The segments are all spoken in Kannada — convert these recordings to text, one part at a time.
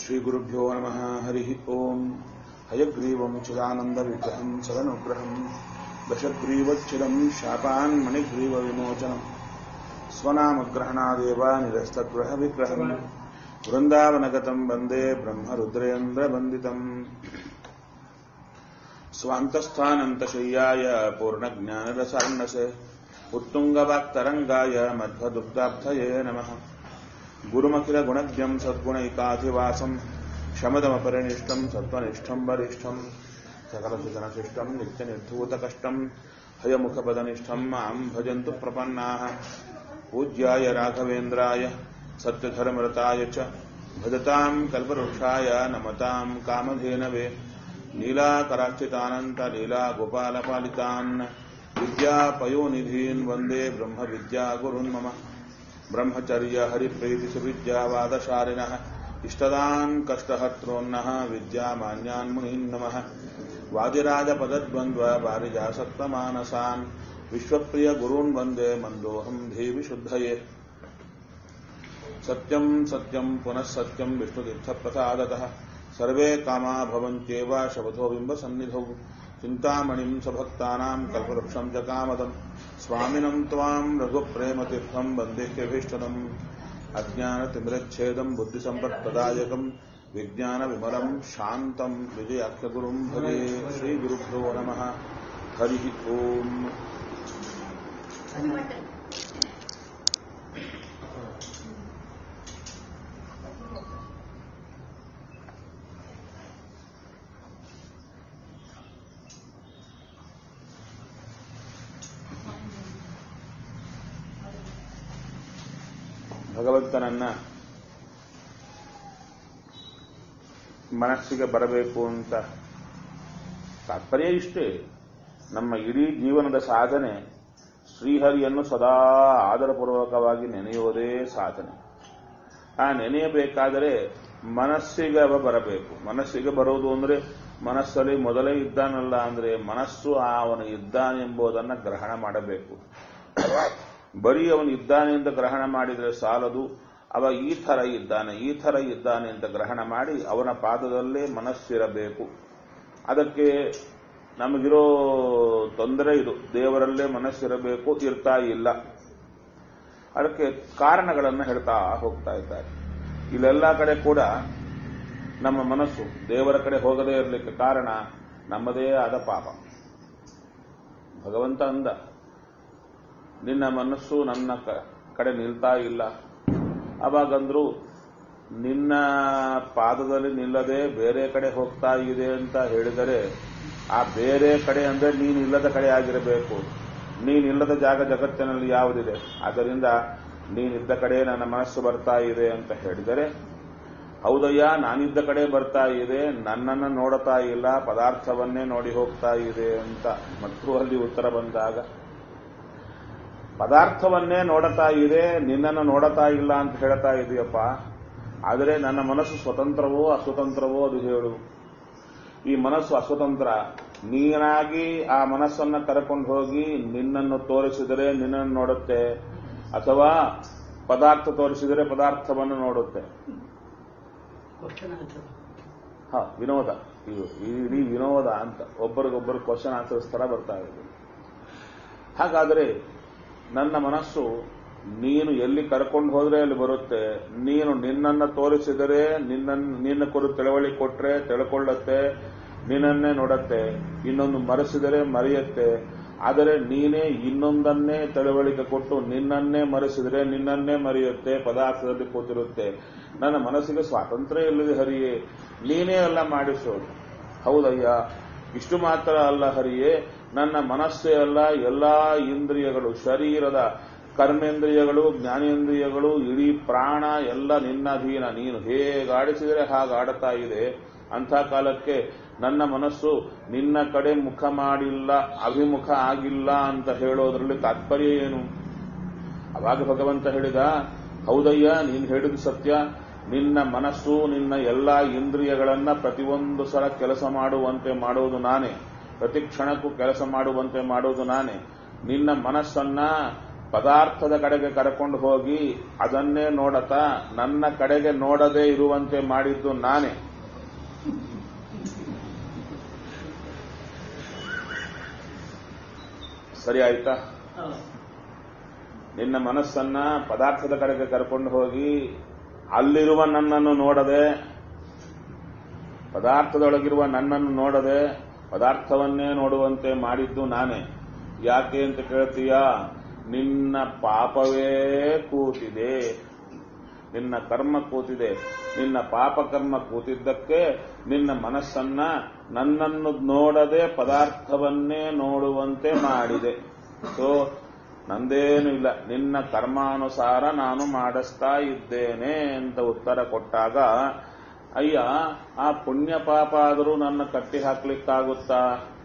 श्रीगुरुभ्यो नमः हरिः ओम् हयग्रीवम् चिदानन्दविग्रहम् सदनुग्रहम् दशग्रीवच्छिदम् शापान्मणिग्रीवविमोचनम् स्वनामग्रहणादेव निरस्तगृहविग्रहम् वृन्दावनगतम् वन्दे ब्रह्मरुद्रेन्द्रवन्दितम् स्वान्तस्थानन्तशय्याय पूर्णज्ञानरसार्णसे उत्तुङ्गवाक्तरङ्गाय मध्वदुग्धाब्धये नमः गुरुमखिलगुणज्ञम् सद्गुणैकाधिवासम् शमदमपरिनिष्टम् सत्त्वनिष्ठम् वरिष्ठम् सकलसुजनशिष्टम् नित्यनिर्धूतकष्टम् हयमुखपदनिष्ठम् माम् भजन्तु प्रपन्नाः पूज्याय राघवेन्द्राय सत्यधर्मरताय च भजताम् कल्पवृक्षाय नमताम् कामधेनवे नीलाकराक्षितानन्तलीलागोपालपालितान् विद्यापयोनिधीन् वन्दे ब्रह्मविद्यागुरुन् मम ब्रह्मचर्य हरिप्रीतिसुविद्यावादशालिनः इष्टदान् कष्टहर्त्रोन्नः विद्यामान्यान् मुनीन् नमः वादिराजपदद्वन्द्ववारिजासक्तमानसान् विश्वप्रियगुरून् वन्दे मन्दोऽहम् देवि शुद्धये सत्यम् सत्यम् पुनः सत्यम् विष्णुतीर्थप्रसादतः सर्वे कामा भवन्त्येव शपथो बिम्बसन्निधौ चिन्तामणिम् सभक्तानाम् कल्पवृक्षम् च कामदम् स्वामिनम् त्वाम् रघुप्रेमतीर्थम् वन्देह्यभीष्टदम् अज्ञानतिमिरच्छेदम् बुद्धिसम्पत्प्रदायकम् विज्ञानविमलम् शान्तम् विजयाख्यगुरुम् भजे श्रीगुरुभ्यो नमः हरिः ओम् ಭಗವಂತನನ್ನ ಮನಸ್ಸಿಗೆ ಬರಬೇಕು ಅಂತ ತಾತ್ಪರ್ಯ ಇಷ್ಟೇ ನಮ್ಮ ಇಡೀ ಜೀವನದ ಸಾಧನೆ ಶ್ರೀಹರಿಯನ್ನು ಸದಾ ಆದರಪೂರ್ವಕವಾಗಿ ನೆನೆಯುವುದೇ ಸಾಧನೆ ಆ ನೆನೆಯಬೇಕಾದರೆ ಮನಸ್ಸಿಗೆ ಅವ ಬರಬೇಕು ಮನಸ್ಸಿಗೆ ಬರೋದು ಅಂದ್ರೆ ಮನಸ್ಸಲ್ಲಿ ಮೊದಲೇ ಇದ್ದಾನಲ್ಲ ಅಂದ್ರೆ ಮನಸ್ಸು ಅವನು ಇದ್ದಾನೆಂಬುದನ್ನು ಗ್ರಹಣ ಮಾಡಬೇಕು ಬರೀ ಅವನು ಇದ್ದಾನೆ ಅಂತ ಗ್ರಹಣ ಮಾಡಿದರೆ ಸಾಲದು ಅವ ಈ ಥರ ಇದ್ದಾನೆ ಈ ಥರ ಇದ್ದಾನೆ ಅಂತ ಗ್ರಹಣ ಮಾಡಿ ಅವನ ಪಾದದಲ್ಲೇ ಮನಸ್ಸಿರಬೇಕು ಅದಕ್ಕೆ ನಮಗಿರೋ ತೊಂದರೆ ಇದು ದೇವರಲ್ಲೇ ಮನಸ್ಸಿರಬೇಕು ಇರ್ತಾ ಇಲ್ಲ ಅದಕ್ಕೆ ಕಾರಣಗಳನ್ನು ಹೇಳ್ತಾ ಹೋಗ್ತಾ ಇದ್ದಾರೆ ಇಲ್ಲೆಲ್ಲ ಕಡೆ ಕೂಡ ನಮ್ಮ ಮನಸ್ಸು ದೇವರ ಕಡೆ ಹೋಗದೇ ಇರಲಿಕ್ಕೆ ಕಾರಣ ನಮ್ಮದೇ ಆದ ಪಾಪ ಭಗವಂತ ಅಂದ ನಿನ್ನ ಮನಸ್ಸು ನನ್ನ ಕಡೆ ನಿಲ್ತಾ ಇಲ್ಲ ಅವಾಗಂದ್ರು ನಿನ್ನ ಪಾದದಲ್ಲಿ ನಿಲ್ಲದೆ ಬೇರೆ ಕಡೆ ಹೋಗ್ತಾ ಇದೆ ಅಂತ ಹೇಳಿದರೆ ಆ ಬೇರೆ ಕಡೆ ಅಂದ್ರೆ ನೀನಿಲ್ಲದ ಕಡೆ ಆಗಿರಬೇಕು ನೀನಿಲ್ಲದ ಜಾಗ ಜಗತ್ತಿನಲ್ಲಿ ಯಾವುದಿದೆ ಆದ್ದರಿಂದ ನೀನಿದ್ದ ಕಡೆ ನನ್ನ ಮನಸ್ಸು ಬರ್ತಾ ಇದೆ ಅಂತ ಹೇಳಿದರೆ ಹೌದಯ್ಯ ನಾನಿದ್ದ ಕಡೆ ಬರ್ತಾ ಇದೆ ನನ್ನನ್ನು ನೋಡ್ತಾ ಇಲ್ಲ ಪದಾರ್ಥವನ್ನೇ ನೋಡಿ ಹೋಗ್ತಾ ಇದೆ ಅಂತ ಮತ್ತು ಅಲ್ಲಿ ಉತ್ತರ ಬಂದಾಗ ಪದಾರ್ಥವನ್ನೇ ನೋಡುತ್ತಾ ಇದೆ ನಿನ್ನನ್ನು ನೋಡುತ್ತಾ ಇಲ್ಲ ಅಂತ ಹೇಳ್ತಾ ಇದೆಯಪ್ಪ ಆದರೆ ನನ್ನ ಮನಸ್ಸು ಸ್ವತಂತ್ರವೋ ಅಸ್ವತಂತ್ರವೋ ಅದು ಹೇಳು ಈ ಮನಸ್ಸು ಅಸ್ವತಂತ್ರ ನೀನಾಗಿ ಆ ಮನಸ್ಸನ್ನು ಕರ್ಕೊಂಡು ಹೋಗಿ ನಿನ್ನನ್ನು ತೋರಿಸಿದರೆ ನಿನ್ನನ್ನು ನೋಡುತ್ತೆ ಅಥವಾ ಪದಾರ್ಥ ತೋರಿಸಿದರೆ ಪದಾರ್ಥವನ್ನು ನೋಡುತ್ತೆ ಹ ವಿನೋದ ಇದು ಇಡೀ ವಿನೋದ ಅಂತ ಒಬ್ಬರಿಗೊಬ್ಬರು ಕ್ವಶನ್ ಆನ್ಸರ್ಸ್ ತರ ಬರ್ತಾ ಇದೆ ಹಾಗಾದರೆ ನನ್ನ ಮನಸ್ಸು ನೀನು ಎಲ್ಲಿ ಕರ್ಕೊಂಡು ಹೋದ್ರೆ ಅಲ್ಲಿ ಬರುತ್ತೆ ನೀನು ನಿನ್ನನ್ನು ತೋರಿಸಿದರೆ ನಿನ್ನ ನಿನ್ನ ಕುರಿತು ತಿಳುವಳಿ ಕೊಟ್ರೆ ತಿಳ್ಕೊಳ್ಳುತ್ತೆ ನಿನ್ನನ್ನೇ ನೋಡತ್ತೆ ಇನ್ನೊಂದು ಮರೆಸಿದರೆ ಮರೆಯುತ್ತೆ ಆದರೆ ನೀನೇ ಇನ್ನೊಂದನ್ನೇ ತಿಳುವಳಿಕೆ ಕೊಟ್ಟು ನಿನ್ನನ್ನೇ ಮರೆಸಿದರೆ ನಿನ್ನನ್ನೇ ಮರೆಯುತ್ತೆ ಪದಾರ್ಥದಲ್ಲಿ ಕೂತಿರುತ್ತೆ ನನ್ನ ಮನಸ್ಸಿಗೆ ಸ್ವಾತಂತ್ರ್ಯ ಇಲ್ಲದೆ ಹರಿಯೇ ನೀನೇ ಎಲ್ಲ ಮಾಡಿಸೋದು ಹೌದಯ್ಯ ಇಷ್ಟು ಮಾತ್ರ ಅಲ್ಲ ಹರಿಯೇ ನನ್ನ ಮನಸ್ಸೇ ಅಲ್ಲ ಎಲ್ಲಾ ಇಂದ್ರಿಯಗಳು ಶರೀರದ ಕರ್ಮೇಂದ್ರಿಯಗಳು ಜ್ಞಾನೇಂದ್ರಿಯಗಳು ಇಡೀ ಪ್ರಾಣ ಎಲ್ಲ ನಿನ್ನ ಅಧೀನ ನೀನು ಹೇಗಾಡಿಸಿದರೆ ಹಾಗಾಡುತ್ತಾ ಇದೆ ಅಂಥ ಕಾಲಕ್ಕೆ ನನ್ನ ಮನಸ್ಸು ನಿನ್ನ ಕಡೆ ಮುಖ ಮಾಡಿಲ್ಲ ಅಭಿಮುಖ ಆಗಿಲ್ಲ ಅಂತ ಹೇಳೋದ್ರಲ್ಲಿ ತಾತ್ಪರ್ಯ ಏನು ಅವಾಗ ಭಗವಂತ ಹೇಳಿದ ಹೌದಯ್ಯ ನೀನು ಹೇಳಿದ ಸತ್ಯ ನಿನ್ನ ಮನಸ್ಸು ನಿನ್ನ ಎಲ್ಲಾ ಇಂದ್ರಿಯಗಳನ್ನ ಪ್ರತಿಯೊಂದು ಸಲ ಕೆಲಸ ಮಾಡುವಂತೆ ಮಾಡುವುದು ನಾನೇ ಪ್ರತಿ ಕ್ಷಣಕ್ಕೂ ಕೆಲಸ ಮಾಡುವಂತೆ ಮಾಡುವುದು ನಾನೇ ನಿನ್ನ ಮನಸ್ಸನ್ನ ಪದಾರ್ಥದ ಕಡೆಗೆ ಕರ್ಕೊಂಡು ಹೋಗಿ ಅದನ್ನೇ ನೋಡತಾ ನನ್ನ ಕಡೆಗೆ ನೋಡದೇ ಇರುವಂತೆ ಮಾಡಿದ್ದು ನಾನೇ ಸರಿ ಆಯ್ತಾ ಹೌದು. ನಿನ್ನ ಮನಸ್ಸನ್ನ ಪದಾರ್ಥದ ಕಡೆಗೆ ಕರ್ಕೊಂಡು ಹೋಗಿ ಅಲ್ಲಿರುವ ನನ್ನನ್ನು ನೋಡದೆ ಪದಾರ್ಥದೊಳಗಿರುವ ನನ್ನನ್ನು ನೋಡದೆ ಪದಾರ್ಥವನ್ನೇ ನೋಡುವಂತೆ ಮಾಡಿದ್ದು ನಾನೇ ಯಾಕೆ ಅಂತ ಕೇಳ್ತೀಯ ನಿನ್ನ ಪಾಪವೇ ಕೂತಿದೆ ನಿನ್ನ ಕರ್ಮ ಕೂತಿದೆ ನಿನ್ನ ಪಾಪ ಕರ್ಮ ಕೂತಿದ್ದಕ್ಕೆ ನಿನ್ನ ಮನಸ್ಸನ್ನ ನನ್ನನ್ನು ನೋಡದೆ ಪದಾರ್ಥವನ್ನೇ ನೋಡುವಂತೆ ಮಾಡಿದೆ ಸೊ ನಂದೇನು ಇಲ್ಲ ನಿನ್ನ ಕರ್ಮಾನುಸಾರ ನಾನು ಮಾಡಿಸ್ತಾ ಇದ್ದೇನೆ ಅಂತ ಉತ್ತರ ಕೊಟ್ಟಾಗ ಅಯ್ಯ ಆ ಪುಣ್ಯ ಪಾಪ ಆದರೂ ನನ್ನ ಕಟ್ಟಿ ಹಾಕ್ಲಿಕ್ಕಾಗುತ್ತಾ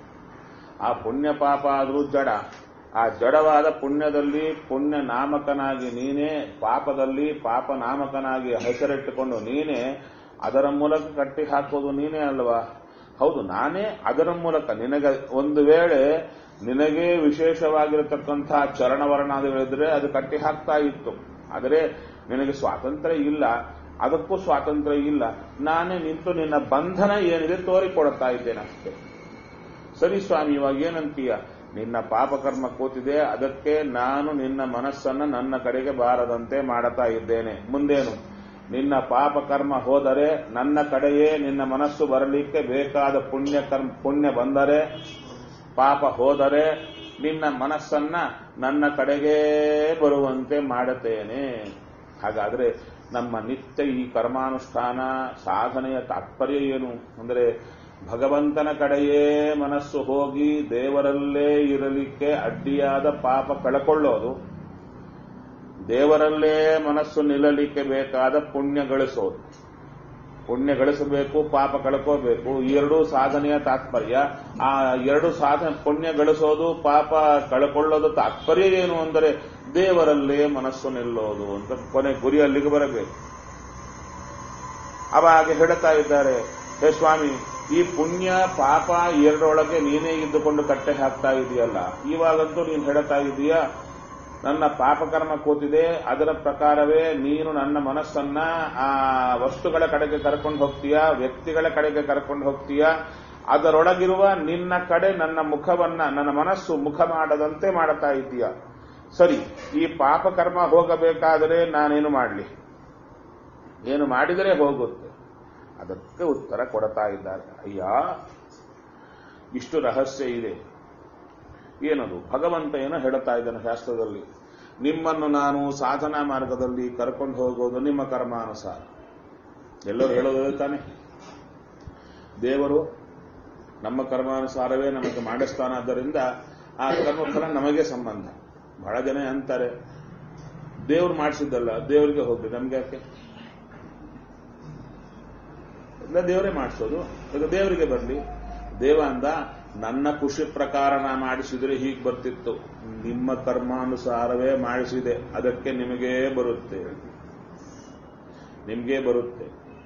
ಆ ಪುಣ್ಯ ಪಾಪ ಆದರೂ ಜಡ ಆ ಜಡವಾದ ಪುಣ್ಯದಲ್ಲಿ ಪುಣ್ಯ ನಾಮಕನಾಗಿ ನೀನೇ ಪಾಪದಲ್ಲಿ ಪಾಪ ನಾಮಕನಾಗಿ ಹೆಸರಿಟ್ಟುಕೊಂಡು ನೀನೇ ಅದರ ಮೂಲಕ ಕಟ್ಟಿ ಹಾಕೋದು ನೀನೇ ಅಲ್ವಾ ಹೌದು ನಾನೇ ಅದರ ಮೂಲಕ ನಿನಗೆ ಒಂದು ವೇಳೆ ನಿನಗೆ ವಿಶೇಷವಾಗಿರತಕ್ಕಂತಹ ಚರಣವರ್ಣಾದಿಗಳಿದ್ರೆ ಅದು ಕಟ್ಟಿ ಹಾಕ್ತಾ ಇತ್ತು ಆದರೆ ನಿನಗೆ ಸ್ವಾತಂತ್ರ್ಯ ಇಲ್ಲ ಅದಕ್ಕೂ ಸ್ವಾತಂತ್ರ್ಯ ಇಲ್ಲ ನಾನೇ ನಿಂತು ನಿನ್ನ ಬಂಧನ ಏನಿದೆ ತೋರಿಕೊಡುತ್ತಾ ಇದ್ದೇನೆ ಅಷ್ಟೇ ಸರಿ ಸ್ವಾಮಿ ಇವಾಗ ಏನಂತೀಯ ನಿನ್ನ ಪಾಪಕರ್ಮ ಕೂತಿದೆ ಅದಕ್ಕೆ ನಾನು ನಿನ್ನ ಮನಸ್ಸನ್ನ ನನ್ನ ಕಡೆಗೆ ಬಾರದಂತೆ ಮಾಡುತ್ತಾ ಇದ್ದೇನೆ ಮುಂದೇನು ನಿನ್ನ ಪಾಪಕರ್ಮ ಹೋದರೆ ನನ್ನ ಕಡೆಯೇ ನಿನ್ನ ಮನಸ್ಸು ಬರಲಿಕ್ಕೆ ಬೇಕಾದ ಪುಣ್ಯ ಕರ್ಮ ಪುಣ್ಯ ಬಂದರೆ ಪಾಪ ಹೋದರೆ ನಿನ್ನ ಮನಸ್ಸನ್ನ ನನ್ನ ಕಡೆಗೇ ಬರುವಂತೆ ಮಾಡುತ್ತೇನೆ ಹಾಗಾದ್ರೆ ನಮ್ಮ ನಿತ್ಯ ಈ ಕರ್ಮಾನುಷ್ಠಾನ ಸಾಧನೆಯ ತಾತ್ಪರ್ಯ ಏನು ಅಂದರೆ ಭಗವಂತನ ಕಡೆಯೇ ಮನಸ್ಸು ಹೋಗಿ ದೇವರಲ್ಲೇ ಇರಲಿಕ್ಕೆ ಅಡ್ಡಿಯಾದ ಪಾಪ ಕಳಕೊಳ್ಳೋದು ದೇವರಲ್ಲೇ ಮನಸ್ಸು ನಿಲ್ಲಲಿಕ್ಕೆ ಬೇಕಾದ ಪುಣ್ಯ ಗಳಿಸೋದು ಪುಣ್ಯ ಗಳಿಸಬೇಕು ಪಾಪ ಕಳ್ಕೋಬೇಕು ಈ ಎರಡೂ ಸಾಧನೆಯ ತಾತ್ಪರ್ಯ ಆ ಎರಡು ಸಾಧನೆ ಪುಣ್ಯ ಗಳಿಸೋದು ಪಾಪ ಕಳ್ಕೊಳ್ಳೋದು ತಾತ್ಪರ್ಯ ಏನು ಅಂದರೆ ದೇವರಲ್ಲೇ ಮನಸ್ಸು ನಿಲ್ಲೋದು ಅಂತ ಕೊನೆ ಗುರಿ ಅಲ್ಲಿಗೆ ಬರಬೇಕು ಅವಾಗ ಹೇಳ್ತಾ ಇದ್ದಾರೆ ಹೇ ಸ್ವಾಮಿ ಈ ಪುಣ್ಯ ಪಾಪ ಎರಡರೊಳಗೆ ನೀನೇ ಇದ್ದುಕೊಂಡು ಕಟ್ಟೆ ಹಾಕ್ತಾ ಇದೆಯಲ್ಲ ಇವಾಗಂತೂ ನೀನು ಹೇಳ್ತಾ ಇದೀಯಾ ನನ್ನ ಪಾಪಕರ್ಮ ಕೂತಿದೆ ಅದರ ಪ್ರಕಾರವೇ ನೀನು ನನ್ನ ಮನಸ್ಸನ್ನ ಆ ವಸ್ತುಗಳ ಕಡೆಗೆ ಕರ್ಕೊಂಡು ಹೋಗ್ತೀಯಾ ವ್ಯಕ್ತಿಗಳ ಕಡೆಗೆ ಕರ್ಕೊಂಡು ಹೋಗ್ತೀಯಾ ಅದರೊಳಗಿರುವ ನಿನ್ನ ಕಡೆ ನನ್ನ ಮುಖವನ್ನ ನನ್ನ ಮನಸ್ಸು ಮುಖ ಮಾಡದಂತೆ ಮಾಡುತ್ತಾ ಇದ್ದೀಯ ಸರಿ ಈ ಪಾಪಕರ್ಮ ಹೋಗಬೇಕಾದರೆ ನಾನೇನು ಮಾಡಲಿ ಏನು ಮಾಡಿದರೆ ಹೋಗುತ್ತೆ ಅದಕ್ಕೆ ಉತ್ತರ ಕೊಡ್ತಾ ಇದ್ದಾರೆ ಅಯ್ಯ ಇಷ್ಟು ರಹಸ್ಯ ಇದೆ ಏನದು ಭಗವಂತ ಏನೋ ಹೇಳುತ್ತಾ ಇದ್ದಾನೆ ಶಾಸ್ತ್ರದಲ್ಲಿ ನಿಮ್ಮನ್ನು ನಾನು ಸಾಧನಾ ಮಾರ್ಗದಲ್ಲಿ ಕರ್ಕೊಂಡು ಹೋಗೋದು ನಿಮ್ಮ ಕರ್ಮಾನುಸಾರ ಎಲ್ಲರೂ ಹೇಳೋದು ತಾನೆ ದೇವರು ನಮ್ಮ ಕರ್ಮಾನುಸಾರವೇ ನಮಗೆ ಮಾಡಿಸ್ತಾನಾದ್ದರಿಂದ ಆ ಕರ್ಮಫಲ ನಮಗೆ ಸಂಬಂಧ ಬಹಳ ಜನ ಅಂತಾರೆ ದೇವ್ರು ಮಾಡಿಸಿದ್ದಲ್ಲ ದೇವರಿಗೆ ಹೋಗ್ಲಿ ನಮ್ಗೆ ಯಾಕೆ ಇಲ್ಲ ದೇವರೇ ಮಾಡಿಸೋದು ಈಗ ದೇವರಿಗೆ ಬರಲಿ ದೇವ ಅಂದ ನನ್ನ ಖುಷಿ ಪ್ರಕಾರ ನಾ ಮಾಡಿಸಿದ್ರೆ ಹೀಗೆ ಬರ್ತಿತ್ತು ನಿಮ್ಮ ಕರ್ಮಾನುಸಾರವೇ ಮಾಡಿಸಿದೆ ಅದಕ್ಕೆ ನಿಮಗೇ ಬರುತ್ತೆ ನಿಮ್ಗೆ ಬರುತ್ತೆ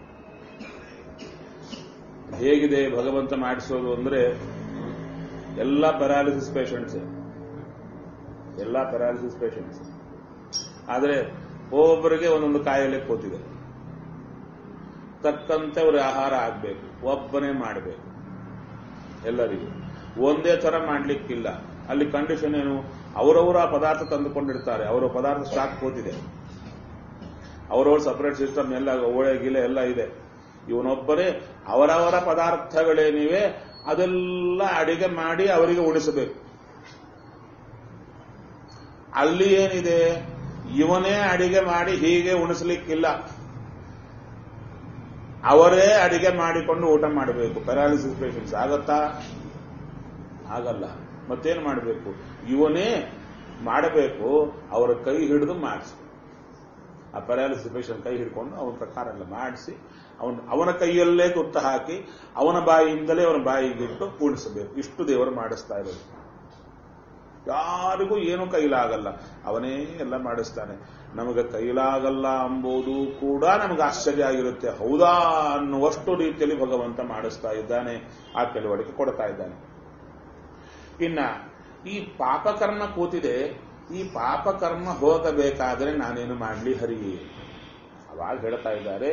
ಹೇಗಿದೆ ಭಗವಂತ ಮಾಡಿಸೋದು ಅಂದ್ರೆ ಎಲ್ಲ ಪ್ಯಾರಾಲಿಸಿಸ್ ಪೇಷಂಟ್ಸ್ ಎಲ್ಲ ಪ್ಯಾರಾಲಿಸಿಸ್ ಪೇಷಂಟ್ಸ್ ಆದರೆ ಒಬ್ಬೊಬ್ಬರಿಗೆ ಒಂದೊಂದು ಕಾಯಿಲೆ ಕೂತಿದೆ ತಕ್ಕಂತೆ ಅವ್ರ ಆಹಾರ ಆಗಬೇಕು ಒಬ್ಬನೇ ಮಾಡಬೇಕು ಎಲ್ಲರಿಗೂ ಒಂದೇ ತರ ಮಾಡ್ಲಿಕ್ಕಿಲ್ಲ ಅಲ್ಲಿ ಕಂಡೀಷನ್ ಏನು ಅವರವರು ಆ ಪದಾರ್ಥ ತಂದುಕೊಂಡಿರ್ತಾರೆ ಅವರ ಪದಾರ್ಥ ಸ್ಟಾಕ್ ಕೂತಿದೆ ಅವರವ್ರ ಸಪರೇಟ್ ಸಿಸ್ಟಮ್ ಎಲ್ಲ ಓಳೆ ಗಿಲೆ ಎಲ್ಲ ಇದೆ ಇವನೊಬ್ಬರೇ ಅವರವರ ಪದಾರ್ಥಗಳೇನಿವೆ ಅದೆಲ್ಲ ಅಡಿಗೆ ಮಾಡಿ ಅವರಿಗೆ ಉಣಿಸಬೇಕು ಅಲ್ಲಿ ಏನಿದೆ ಇವನೇ ಅಡಿಗೆ ಮಾಡಿ ಹೀಗೆ ಉಣಿಸ್ಲಿಕ್ಕಿಲ್ಲ ಅವರೇ ಅಡಿಗೆ ಮಾಡಿಕೊಂಡು ಊಟ ಮಾಡಬೇಕು ಪ್ಯಾರಾಲಿಸಿಸ್ ಪೇಷಂಟ್ಸ್ ಆಗತ್ತಾ ಆಗಲ್ಲ ಮತ್ತೇನು ಮಾಡಬೇಕು ಇವನೇ ಮಾಡಬೇಕು ಅವರ ಕೈ ಹಿಡಿದು ಮಾಡಿಸಿ ಆ ಪ್ಯಾರಾಲಿಸಿಸ್ ಪೇಷಂಟ್ ಕೈ ಹಿಡ್ಕೊಂಡು ಅವನ ಪ್ರಕಾರ ಎಲ್ಲ ಮಾಡಿಸಿ ಅವನ ಅವನ ಕೈಯಲ್ಲೇ ತುತ್ತ ಹಾಕಿ ಅವನ ಬಾಯಿಯಿಂದಲೇ ಅವನ ಬಾಯಿಗಿಟ್ಟು ಉಣಿಸಬೇಕು ಇಷ್ಟು ದೇವರು ಮಾಡಿಸ್ತಾ ಇರೋದು ಯಾರಿಗೂ ಏನೂ ಕೈಲಾಗಲ್ಲ ಅವನೇ ಎಲ್ಲ ಮಾಡಿಸ್ತಾನೆ ನಮಗೆ ಕೈಲಾಗಲ್ಲ ಎಂಬುದು ಕೂಡ ನಮಗೆ ಆಶ್ಚರ್ಯ ಆಗಿರುತ್ತೆ ಹೌದಾ ಅನ್ನುವಷ್ಟು ರೀತಿಯಲ್ಲಿ ಭಗವಂತ ಮಾಡಿಸ್ತಾ ಇದ್ದಾನೆ ಆ ತಿಳುವಳಿಕೆ ಕೊಡ್ತಾ ಇದ್ದಾನೆ ಇನ್ನ ಈ ಪಾಪಕರ್ಮ ಕೂತಿದೆ ಈ ಪಾಪ ಕರ್ಮ ಹೋಗಬೇಕಾದ್ರೆ ನಾನೇನು ಮಾಡಲಿ ಹರಿ ಅವಾಗ ಹೇಳ್ತಾ ಇದ್ದಾರೆ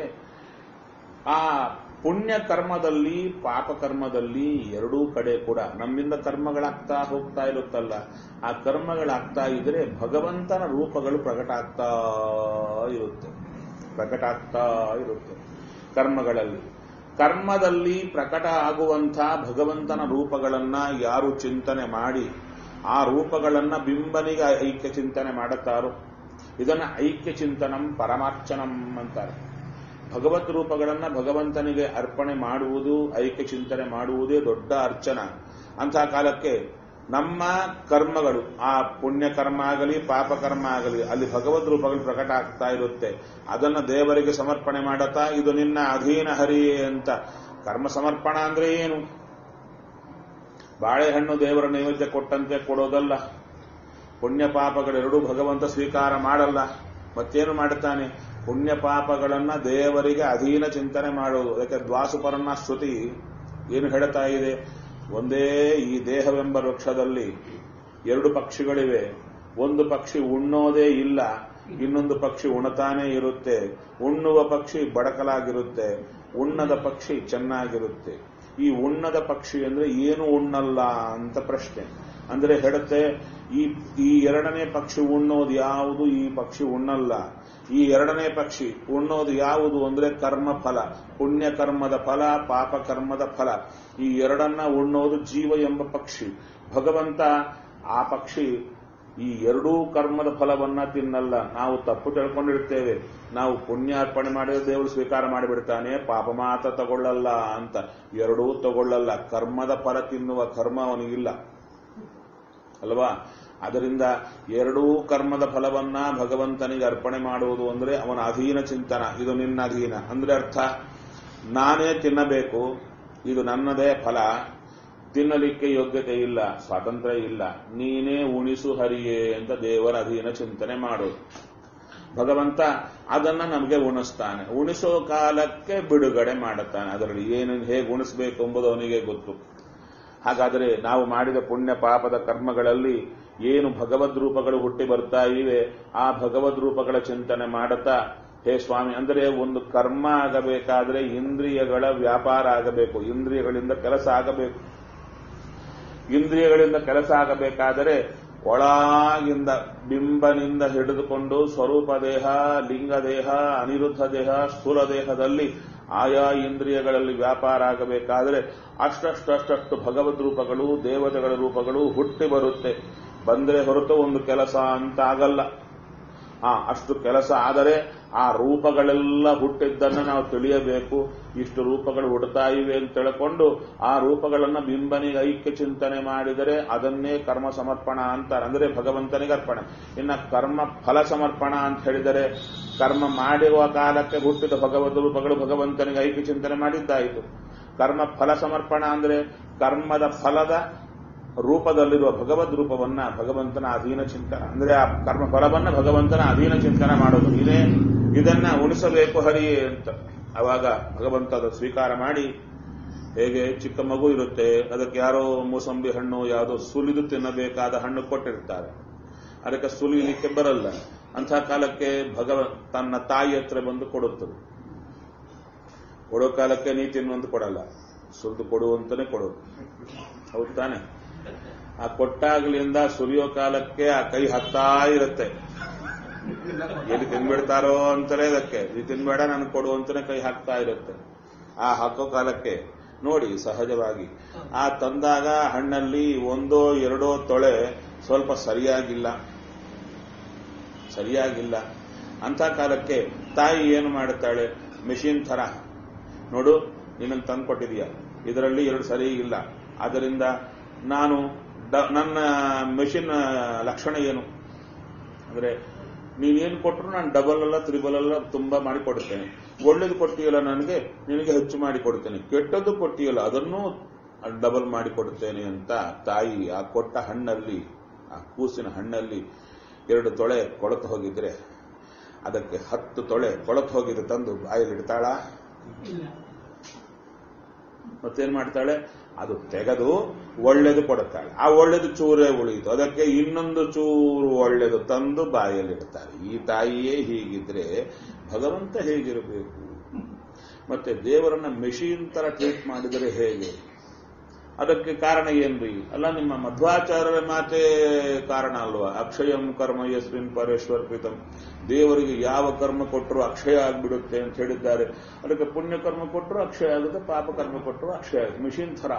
ಆ ಪುಣ್ಯ ಕರ್ಮದಲ್ಲಿ ಪಾಪ ಕರ್ಮದಲ್ಲಿ ಎರಡೂ ಕಡೆ ಕೂಡ ನಮ್ಮಿಂದ ಕರ್ಮಗಳಾಗ್ತಾ ಹೋಗ್ತಾ ಇರುತ್ತಲ್ಲ ಆ ಕರ್ಮಗಳಾಗ್ತಾ ಇದ್ರೆ ಭಗವಂತನ ರೂಪಗಳು ಪ್ರಕಟ ಆಗ್ತಾ ಇರುತ್ತೆ ಪ್ರಕಟ ಆಗ್ತಾ ಇರುತ್ತೆ ಕರ್ಮಗಳಲ್ಲಿ ಕರ್ಮದಲ್ಲಿ ಪ್ರಕಟ ಆಗುವಂಥ ಭಗವಂತನ ರೂಪಗಳನ್ನ ಯಾರು ಚಿಂತನೆ ಮಾಡಿ ಆ ರೂಪಗಳನ್ನ ಬಿಂಬನಿಗೆ ಐಕ್ಯ ಚಿಂತನೆ ಮಾಡುತ್ತಾರೋ ಇದನ್ನ ಐಕ್ಯ ಚಿಂತನಂ ಪರಮಾರ್ಚನಂ ಅಂತಾರೆ ಭಗವತ್ ರೂಪಗಳನ್ನ ಭಗವಂತನಿಗೆ ಅರ್ಪಣೆ ಮಾಡುವುದು ಐಕ್ಯ ಚಿಂತನೆ ಮಾಡುವುದೇ ದೊಡ್ಡ ಅರ್ಚನ ಅಂಥ ಕಾಲಕ್ಕೆ ನಮ್ಮ ಕರ್ಮಗಳು ಆ ಪುಣ್ಯ ಕರ್ಮ ಆಗಲಿ ಪಾಪ ಕರ್ಮ ಆಗಲಿ ಅಲ್ಲಿ ಭಗವದ್ ರೂಪಗಳು ಪ್ರಕಟ ಆಗ್ತಾ ಇರುತ್ತೆ ಅದನ್ನ ದೇವರಿಗೆ ಸಮರ್ಪಣೆ ಮಾಡತಾ ಇದು ನಿನ್ನ ಅಧೀನ ಹರಿ ಅಂತ ಕರ್ಮ ಸಮರ್ಪಣ ಅಂದ್ರೆ ಏನು ಬಾಳೆಹಣ್ಣು ದೇವರ ನೈವೇದ್ಯ ಕೊಟ್ಟಂತೆ ಕೊಡೋದಲ್ಲ ಪುಣ್ಯ ಪಾಪಗಳೆರಡೂ ಭಗವಂತ ಸ್ವೀಕಾರ ಮಾಡಲ್ಲ ಮತ್ತೇನು ಮಾಡುತ್ತಾನೆ ಪುಣ್ಯ ಪಾಪಗಳನ್ನ ದೇವರಿಗೆ ಅಧೀನ ಚಿಂತನೆ ಮಾಡುವುದು ಅದಕ್ಕೆ ದ್ವಾಸುಪರ್ಣ ಶ್ರುತಿ ಏನು ಹೇಳ್ತಾ ಇದೆ ಒಂದೇ ಈ ದೇಹವೆಂಬ ವೃಕ್ಷದಲ್ಲಿ ಎರಡು ಪಕ್ಷಿಗಳಿವೆ ಒಂದು ಪಕ್ಷಿ ಉಣ್ಣೋದೇ ಇಲ್ಲ ಇನ್ನೊಂದು ಪಕ್ಷಿ ಉಣತಾನೇ ಇರುತ್ತೆ ಉಣ್ಣುವ ಪಕ್ಷಿ ಬಡಕಲಾಗಿರುತ್ತೆ ಉಣ್ಣದ ಪಕ್ಷಿ ಚೆನ್ನಾಗಿರುತ್ತೆ ಈ ಉಣ್ಣದ ಪಕ್ಷಿ ಅಂದ್ರೆ ಏನು ಉಣ್ಣಲ್ಲ ಅಂತ ಪ್ರಶ್ನೆ ಅಂದ್ರೆ ಹೇಳುತ್ತೆ ಈ ಈ ಎರಡನೇ ಪಕ್ಷಿ ಉಣ್ಣೋದು ಯಾವುದು ಈ ಪಕ್ಷಿ ಉಣ್ಣಲ್ಲ ಈ ಎರಡನೇ ಪಕ್ಷಿ ಉಣ್ಣೋದು ಯಾವುದು ಅಂದ್ರೆ ಕರ್ಮ ಫಲ ಪುಣ್ಯ ಕರ್ಮದ ಫಲ ಪಾಪ ಕರ್ಮದ ಫಲ ಈ ಎರಡನ್ನ ಉಣ್ಣೋದು ಜೀವ ಎಂಬ ಪಕ್ಷಿ ಭಗವಂತ ಆ ಪಕ್ಷಿ ಈ ಎರಡೂ ಕರ್ಮದ ಫಲವನ್ನ ತಿನ್ನಲ್ಲ ನಾವು ತಪ್ಪು ತಿಳ್ಕೊಂಡಿರ್ತೇವೆ ನಾವು ಪುಣ್ಯಾರ್ಪಣೆ ಮಾಡಿದ ದೇವರು ಸ್ವೀಕಾರ ಮಾಡಿಬಿಡ್ತಾನೆ ಪಾಪ ಮಾತ್ರ ತಗೊಳ್ಳಲ್ಲ ಅಂತ ಎರಡೂ ತಗೊಳ್ಳಲ್ಲ ಕರ್ಮದ ಫಲ ತಿನ್ನುವ ಕರ್ಮ ಅವನಿಗಿಲ್ಲ ಅಲ್ವಾ ಅದರಿಂದ ಎರಡೂ ಕರ್ಮದ ಫಲವನ್ನ ಭಗವಂತನಿಗೆ ಅರ್ಪಣೆ ಮಾಡುವುದು ಅಂದ್ರೆ ಅವನ ಅಧೀನ ಚಿಂತನ ಇದು ನಿನ್ನ ಅಧೀನ ಅಂದ್ರೆ ಅರ್ಥ ನಾನೇ ತಿನ್ನಬೇಕು ಇದು ನನ್ನದೇ ಫಲ ತಿನ್ನಲಿಕ್ಕೆ ಯೋಗ್ಯತೆ ಇಲ್ಲ ಸ್ವಾತಂತ್ರ್ಯ ಇಲ್ಲ ನೀನೇ ಉಣಿಸು ಹರಿಯೇ ಅಂತ ದೇವರ ಅಧೀನ ಚಿಂತನೆ ಮಾಡೋದು ಭಗವಂತ ಅದನ್ನ ನಮಗೆ ಉಣಿಸ್ತಾನೆ ಉಣಿಸೋ ಕಾಲಕ್ಕೆ ಬಿಡುಗಡೆ ಮಾಡುತ್ತಾನೆ ಅದರಲ್ಲಿ ಏನು ಹೇಗೆ ಉಣಿಸ್ಬೇಕು ಎಂಬುದು ಅವನಿಗೆ ಗೊತ್ತು ಹಾಗಾದರೆ ನಾವು ಮಾಡಿದ ಪುಣ್ಯ ಪಾಪದ ಕರ್ಮಗಳಲ್ಲಿ ಏನು ಭಗವದ್ ರೂಪಗಳು ಹುಟ್ಟಿ ಬರ್ತಾ ಇವೆ ಆ ಭಗವದ್ ರೂಪಗಳ ಚಿಂತನೆ ಮಾಡುತ್ತಾ ಹೇ ಸ್ವಾಮಿ ಅಂದರೆ ಒಂದು ಕರ್ಮ ಆಗಬೇಕಾದ್ರೆ ಇಂದ್ರಿಯಗಳ ವ್ಯಾಪಾರ ಆಗಬೇಕು ಇಂದ್ರಿಯಗಳಿಂದ ಕೆಲಸ ಆಗಬೇಕು ಇಂದ್ರಿಯಗಳಿಂದ ಕೆಲಸ ಆಗಬೇಕಾದರೆ ಒಳಗಿಂದ ಬಿಂಬನಿಂದ ಹಿಡಿದುಕೊಂಡು ಸ್ವರೂಪ ದೇಹ ಲಿಂಗ ದೇಹ ಅನಿರುದ್ಧ ದೇಹ ಸ್ಥೂಲ ದೇಹದಲ್ಲಿ ಆಯಾ ಇಂದ್ರಿಯಗಳಲ್ಲಿ ವ್ಯಾಪಾರ ಆಗಬೇಕಾದರೆ ಅಷ್ಟಷ್ಟಷ್ಟು ಭಗವದ್ ರೂಪಗಳು ದೇವತೆಗಳ ರೂಪಗಳು ಹುಟ್ಟಿ ಬರುತ್ತೆ ಬಂದ್ರೆ ಹೊರತು ಒಂದು ಕೆಲಸ ಅಂತ ಆಗಲ್ಲ ಆ ಅಷ್ಟು ಕೆಲಸ ಆದರೆ ಆ ರೂಪಗಳೆಲ್ಲ ಹುಟ್ಟಿದ್ದನ್ನು ನಾವು ತಿಳಿಯಬೇಕು ಇಷ್ಟು ರೂಪಗಳು ಹುಡ್ತಾ ಇವೆ ಅಂತ ತಿಳ್ಕೊಂಡು ಆ ರೂಪಗಳನ್ನ ಬಿಂಬನಿಗೆ ಐಕ್ಯ ಚಿಂತನೆ ಮಾಡಿದರೆ ಅದನ್ನೇ ಕರ್ಮ ಸಮರ್ಪಣ ಅಂತಾರೆ ಅಂದ್ರೆ ಭಗವಂತನಿಗೆ ಅರ್ಪಣೆ ಇನ್ನ ಕರ್ಮ ಫಲ ಸಮರ್ಪಣ ಅಂತ ಹೇಳಿದರೆ ಕರ್ಮ ಮಾಡಿರುವ ಕಾಲಕ್ಕೆ ಹುಟ್ಟಿದ ಭಗವದ್ ರೂಪಗಳು ಭಗವಂತನಿಗೆ ಐಕ್ಯ ಚಿಂತನೆ ಮಾಡಿದ್ದಾಯಿತು ಕರ್ಮ ಫಲ ಸಮರ್ಪಣ ಅಂದ್ರೆ ಕರ್ಮದ ಫಲದ ರೂಪದಲ್ಲಿರುವ ಭಗವದ್ ರೂಪವನ್ನ ಭಗವಂತನ ಅಧೀನ ಚಿಂತನ ಅಂದ್ರೆ ಆ ಕರ್ಮ ಫಲವನ್ನ ಭಗವಂತನ ಅಧೀನ ಚಿಂತನೆ ಮಾಡೋದು ಇದೇ ಇದನ್ನ ಉಣಿಸಬೇಕು ಹರಿಯೇ ಅಂತ ಅವಾಗ ಭಗವಂತ ಅದು ಸ್ವೀಕಾರ ಮಾಡಿ ಹೇಗೆ ಚಿಕ್ಕ ಮಗು ಇರುತ್ತೆ ಅದಕ್ಕೆ ಯಾರೋ ಮೂಸಂಬಿ ಹಣ್ಣು ಯಾವುದೋ ಸುಲಿದು ತಿನ್ನಬೇಕಾದ ಹಣ್ಣು ಕೊಟ್ಟಿರ್ತಾರೆ ಅದಕ್ಕೆ ಸುಲಿಲಿಕ್ಕೆ ಬರಲ್ಲ ಅಂಥ ಕಾಲಕ್ಕೆ ಭಗವ ತನ್ನ ತಾಯಿ ಹತ್ರ ಬಂದು ಕೊಡುತ್ತದೆ ಕೊಡೋ ಕಾಲಕ್ಕೆ ನೀ ತಿನ್ನುವಂತ ಕೊಡಲ್ಲ ಸುಲಿದು ಕೊಡುವಂತಾನೆ ಕೊಡೋದು ಹೌದು ತಾನೆ ಆ ಕೊಟ್ಟಾಗ್ಲಿಂದ ಸುರಿಯೋ ಕಾಲಕ್ಕೆ ಆ ಕೈ ಹತ್ತಾ ಇರುತ್ತೆ ಎಲ್ಲಿ ತಿನ್ಬಿಡ್ತಾರೋ ಅಂತಲೇ ಅದಕ್ಕೆ ಇದು ತಿನ್ಬೇಡ ನನಗೆ ಕೊಡು ಅಂತಾನೆ ಕೈ ಹಾಕ್ತಾ ಇರುತ್ತೆ ಆ ಹಾಕೋ ಕಾಲಕ್ಕೆ ನೋಡಿ ಸಹಜವಾಗಿ ಆ ತಂದಾಗ ಹಣ್ಣಲ್ಲಿ ಒಂದೋ ಎರಡೋ ತೊಳೆ ಸ್ವಲ್ಪ ಸರಿಯಾಗಿಲ್ಲ ಸರಿಯಾಗಿಲ್ಲ ಅಂತ ಕಾಲಕ್ಕೆ ತಾಯಿ ಏನು ಮಾಡುತ್ತಾಳೆ ಮೆಷಿನ್ ಥರ ನೋಡು ನಿನ್ನನ್ನು ತಂದು ಕೊಟ್ಟಿದೀಯ ಇದರಲ್ಲಿ ಎರಡು ಸರಿ ಇಲ್ಲ ಆದ್ದರಿಂದ ನಾನು ಡ- ನನ್ನ ಮೆಷಿನ್ ಲಕ್ಷಣ ಏನು ಅಂದ್ರೆ ನೀನೇನು ಕೊಟ್ಟರು ನಾನು ಡಬಲ್ ಅಲ್ಲ ತ್ರಿಬಲ್ ಅಲ್ಲ ತುಂಬಾ ಮಾಡಿ ಕೊಡುತ್ತೇನೆ ಒಳ್ಳೇದು ಕೊಟ್ಟಿಯಲ್ಲ ನನಗೆ ನಿನಗೆ ಹೆಚ್ಚು ಮಾಡಿ ಕೊಡುತ್ತೇನೆ ಕೆಟ್ಟದ್ದು ಕೊಟ್ಟಿಯಲ್ಲ ಅದನ್ನೂ ಡಬಲ್ ಮಾಡಿ ಕೊಡುತ್ತೇನೆ ಅಂತ ತಾಯಿ ಆ ಕೊಟ್ಟ ಹಣ್ಣಲ್ಲಿ ಆ ಕೂಸಿನ ಹಣ್ಣಲ್ಲಿ ಎರಡು ತೊಳೆ ಕೊಳತು ಹೋಗಿದ್ರೆ ಅದಕ್ಕೆ ಹತ್ತು ತೊಳೆ ಕೊಳತು ಹೋಗಿದ್ರೆ ತಂದು ಬಾಯಲ್ಲಿ ಇಡ್ತಾಳ ಇಲ್ಲ ಮತ್ತೇನ್ ಮಾಡ್ತಾಳೆ ಅದು ತೆಗೆದು ಒಳ್ಳೇದು ಕೊಡುತ್ತಾಳೆ ಆ ಒಳ್ಳೇದು ಚೂರೇ ಉಳಿಯಿತು ಅದಕ್ಕೆ ಇನ್ನೊಂದು ಚೂರು ಒಳ್ಳೇದು ತಂದು ಬಾಯಲ್ಲಿ ಇಡ್ತಾರೆ ಈ ತಾಯಿಯೇ ಹೀಗಿದ್ರೆ ಭಗವಂತ ಹೇಗಿರಬೇಕು ಮತ್ತೆ ದೇವರನ್ನ ಮೆಷಿನ್ ತರ ಟ್ರೀಟ್ ಮಾಡಿದರೆ ಹೇಗೆ ಅದಕ್ಕೆ ಕಾರಣ ಏನ್ರಿ ಅಲ್ಲ ನಿಮ್ಮ ಮಧ್ವಾಚಾರ್ಯರ ಮಾತೆ ಕಾರಣ ಅಲ್ವಾ ಅಕ್ಷಯಂ ಕರ್ಮ ಯಸ್ಮಿನ್ ಪರೇಶ್ವರ್ ಪ್ರೀತಂ ದೇವರಿಗೆ ಯಾವ ಕರ್ಮ ಕೊಟ್ಟರು ಅಕ್ಷಯ ಆಗ್ಬಿಡುತ್ತೆ ಅಂತ ಹೇಳಿದ್ದಾರೆ ಅದಕ್ಕೆ ಪುಣ್ಯ ಕರ್ಮ ಕೊಟ್ಟರು ಅಕ್ಷಯ ಆಗುತ್ತೆ ಪಾಪ ಕರ್ಮ ಕೊಟ್ಟರು ಅಕ್ಷಯ ಆಗುತ್ತೆ ಮಿಷಿನ್ ಥರ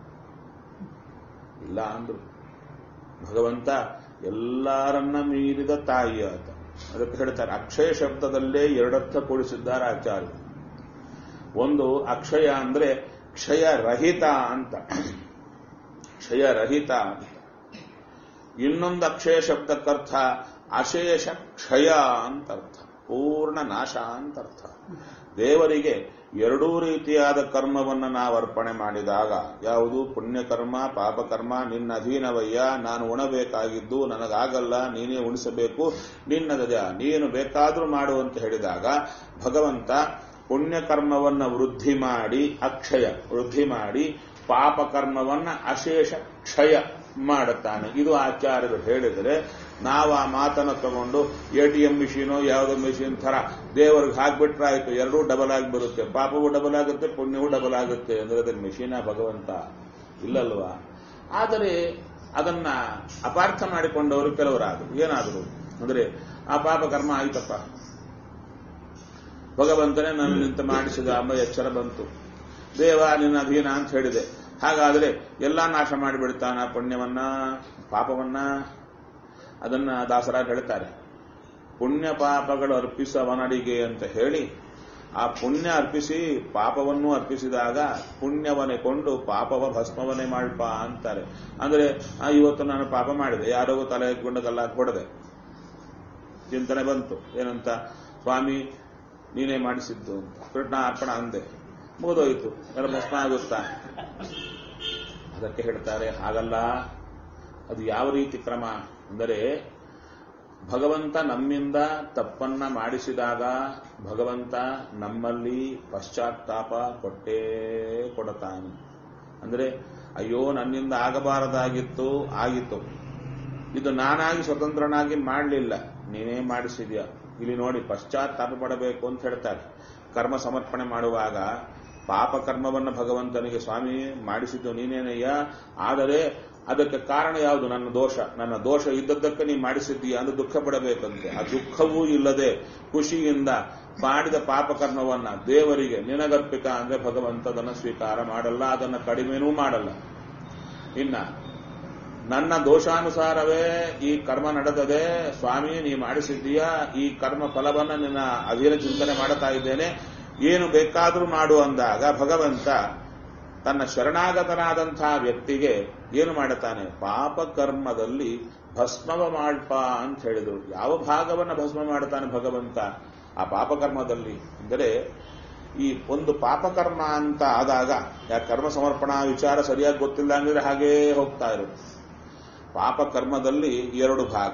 ಇಲ್ಲ ಅಂದ್ರು ಭಗವಂತ ಎಲ್ಲರನ್ನ ಮೀರಿದ ತಾಯಿ ಆತ ಅದಕ್ಕೆ ಹೇಳ್ತಾರೆ ಅಕ್ಷಯ ಶಬ್ದದಲ್ಲೇ ಎರಡರ್ಥ ಕೂಡಿಸಿದ್ದಾರೆ ಆಚಾರ್ಯ ಒಂದು ಅಕ್ಷಯ ಅಂದ್ರೆ ಕ್ಷಯ ರಹಿತ ಅಂತ ಕ್ಷಯ ರಹಿತ ಅಂತ ಇನ್ನೊಂದು ಅಕ್ಷಯ ಶಬ್ದಕ್ಕರ್ಥ ಅಶೇಷ ಕ್ಷಯ ಅಂತ ಅರ್ಥ ಪೂರ್ಣ ನಾಶ ಅಂತ ಅರ್ಥ ದೇವರಿಗೆ ಎರಡೂ ರೀತಿಯಾದ ಕರ್ಮವನ್ನ ನಾವು ಅರ್ಪಣೆ ಮಾಡಿದಾಗ ಯಾವುದು ಪುಣ್ಯಕರ್ಮ ಪಾಪಕರ್ಮ ನಿನ್ನ ಅಧೀನವಯ್ಯ ನಾನು ಉಣಬೇಕಾಗಿದ್ದು ನನಗಾಗಲ್ಲ ನೀನೇ ಉಣಿಸಬೇಕು ನಿನ್ನದಜ ನೀನು ಬೇಕಾದ್ರೂ ಮಾಡು ಅಂತ ಹೇಳಿದಾಗ ಭಗವಂತ ಪುಣ್ಯಕರ್ಮವನ್ನ ವೃದ್ಧಿ ಮಾಡಿ ಅಕ್ಷಯ ವೃದ್ಧಿ ಮಾಡಿ ಪಾಪಕರ್ಮವನ್ನ ಅಶೇಷ ಕ್ಷಯ ಮಾಡುತ್ತಾನೆ ಇದು ಆಚಾರ್ಯರು ಹೇಳಿದರೆ ನಾವು ಆ ಮಾತನ್ನು ತಗೊಂಡು ಎ ಟಿ ಎಂ ಮಿಷಿನೋ ಯಾವುದೋ ಮಿಷಿನ್ ತರ ದೇವರಿಗೆ ಹಾಕ್ಬಿಟ್ರೆ ಆಯ್ತು ಎರಡೂ ಡಬಲ್ ಆಗಿ ಬರುತ್ತೆ ಪಾಪವೂ ಡಬಲ್ ಆಗುತ್ತೆ ಪುಣ್ಯವೂ ಡಬಲ್ ಆಗುತ್ತೆ ಅಂದ್ರೆ ಅದನ್ನ ಮಿಷಿನ ಭಗವಂತ ಇಲ್ಲಲ್ವಾ ಆದರೆ ಅದನ್ನ ಅಪಾರ್ಥ ಮಾಡಿಕೊಂಡವರು ಕೆಲವರಾದರು ಏನಾದರು ಅಂದ್ರೆ ಆ ಪಾಪ ಕರ್ಮ ಆಯ್ತಪ್ಪ ಭಗವಂತನೇ ನನ್ನ ನಿಂತ ಮಾಡಿಸಿದ ಅಂಬ ಎಚ್ಚರ ಬಂತು ದೇವ ನಿನ್ನ ಅಧೀನ ಅಂತ ಹೇಳಿದೆ ಹಾಗಾದ್ರೆ ಎಲ್ಲಾ ನಾಶ ಮಾಡಿಬಿಡ್ತಾನ ಪುಣ್ಯವನ್ನ ಪಾಪವನ್ನ ಅದನ್ನ ದಾಸರಾಜ ಹೇಳ್ತಾರೆ ಪುಣ್ಯ ಪಾಪಗಳು ಅರ್ಪಿಸವನಡಿಗೆ ಅಂತ ಹೇಳಿ ಆ ಪುಣ್ಯ ಅರ್ಪಿಸಿ ಪಾಪವನ್ನು ಅರ್ಪಿಸಿದಾಗ ಪುಣ್ಯವನ್ನೇ ಕೊಂಡು ಪಾಪವ ಭಸ್ಮವನ್ನೇ ಮಾಡ್ಪ ಅಂತಾರೆ ಅಂದ್ರೆ ಆ, ಇವತ್ತು ನಾನು ಪಾಪ ಮಾಡಿದೆ ಯಾರೋ ತಲೆ ಎತ್ಕೊಂಡು ಕಲ್ಲ ಹೊಡೆದೆ ಚಿಂತನೆ ಬಂತು ಏನಂತ ಸ್ವಾಮಿ ನೀನೇ ಮಾಡಿಸಿದ್ದು ಅಂತ ಕೃಷ್ಣ ಅರ್ಪಣ ಅಂದೆ ಮುಗಿದೋಯ್ತು ಎಲ್ಲ ಭಸ್ಮ ಆಗುತ್ತಾ ಅದಕ್ಕೆ ಹೇಳ್ತಾರೆ ಹಾಗಲ್ಲ ಅದು ಯಾವ ರೀತಿ ಕ್ರಮ ಅಂದರೆ ಭಗವಂತ ನಮ್ಮಿಂದ ತಪ್ಪನ್ನ ಮಾಡಿಸಿದಾಗ ಭಗವಂತ ನಮ್ಮಲ್ಲಿ ಪಶ್ಚಾತ್ತಾಪ ಕೊಟ್ಟೇ ಕೊಡತಾನೆ ಅಂದ್ರೆ ಅಯ್ಯೋ ನನ್ನಿಂದ ಆಗಬಾರದಾಗಿತ್ತು ಆಗಿತ್ತು ಇದು ನಾನಾಗಿ ಸ್ವತಂತ್ರನಾಗಿ ಮಾಡಲಿಲ್ಲ ನೀನೇ ಮಾಡಿಸಿದ್ಯಾ ಇಲ್ಲಿ ನೋಡಿ ಪಶ್ಚಾತ್ತಾಪ ಪಡಬೇಕು ಅಂತ ಹೇಳ್ತಾರೆ ಕರ್ಮ ಸಮರ್ಪಣೆ ಮಾಡುವಾಗ ಪಾಪ ಕರ್ಮವನ್ನು ಭಗವಂತನಿಗೆ ಸ್ವಾಮಿ ಮಾಡಿಸಿದ್ದು ನೀನೇನಯ್ಯ ಆದರೆ ಅದಕ್ಕೆ ಕಾರಣ ಯಾವುದು ನನ್ನ ದೋಷ ನನ್ನ ದೋಷ ಇದ್ದದ್ದಕ್ಕೆ ನೀ ಮಾಡಿಸಿದ್ದೀಯ ಅಂದ್ರೆ ದುಃಖ ಪಡಬೇಕಂತೆ ಆ ದುಃಖವೂ ಇಲ್ಲದೆ ಖುಷಿಯಿಂದ ಮಾಡಿದ ಪಾಪ ಕರ್ಮವನ್ನ ದೇವರಿಗೆ ನಿನಗರ್ಪಿತ ಅಂದ್ರೆ ಭಗವಂತ ಅದನ್ನು ಸ್ವೀಕಾರ ಮಾಡಲ್ಲ ಅದನ್ನು ಕಡಿಮೆನೂ ಮಾಡಲ್ಲ ಇನ್ನ ನನ್ನ ದೋಷಾನುಸಾರವೇ ಈ ಕರ್ಮ ನಡೆದದೆ ಸ್ವಾಮಿ ನೀ ಮಾಡಿಸಿದ್ದೀಯ ಈ ಕರ್ಮ ಫಲವನ್ನ ನಿನ್ನ ಅಧೀನ ಚಿಂತನೆ ಮಾಡುತ್ತಾ ಇದ್ದೇನೆ ಏನು ಬೇಕಾದರೂ ಮಾಡು ಅಂದಾಗ ಭಗವಂತ ತನ್ನ ಶರಣಾಗತನಾದಂತಹ ವ್ಯಕ್ತಿಗೆ ಏನು ಮಾಡುತ್ತಾನೆ ಪಾಪ ಕರ್ಮದಲ್ಲಿ ಭಸ್ಮವ ಮಾಡ್ಪ ಅಂತ ಹೇಳಿದ್ರು ಯಾವ ಭಾಗವನ್ನ ಭಸ್ಮ ಮಾಡುತ್ತಾನೆ ಭಗವಂತ ಆ ಪಾಪಕರ್ಮದಲ್ಲಿ ಅಂದರೆ ಈ ಒಂದು ಪಾಪಕರ್ಮ ಅಂತ ಆದಾಗ ಯಾ ಕರ್ಮ ಸಮರ್ಪಣಾ ವಿಚಾರ ಸರಿಯಾಗಿ ಗೊತ್ತಿಲ್ಲ ಅಂದ್ರೆ ಹಾಗೇ ಹೋಗ್ತಾ ಇರುತ್ತೆ ಪಾಪ ಕರ್ಮದಲ್ಲಿ ಎರಡು ಭಾಗ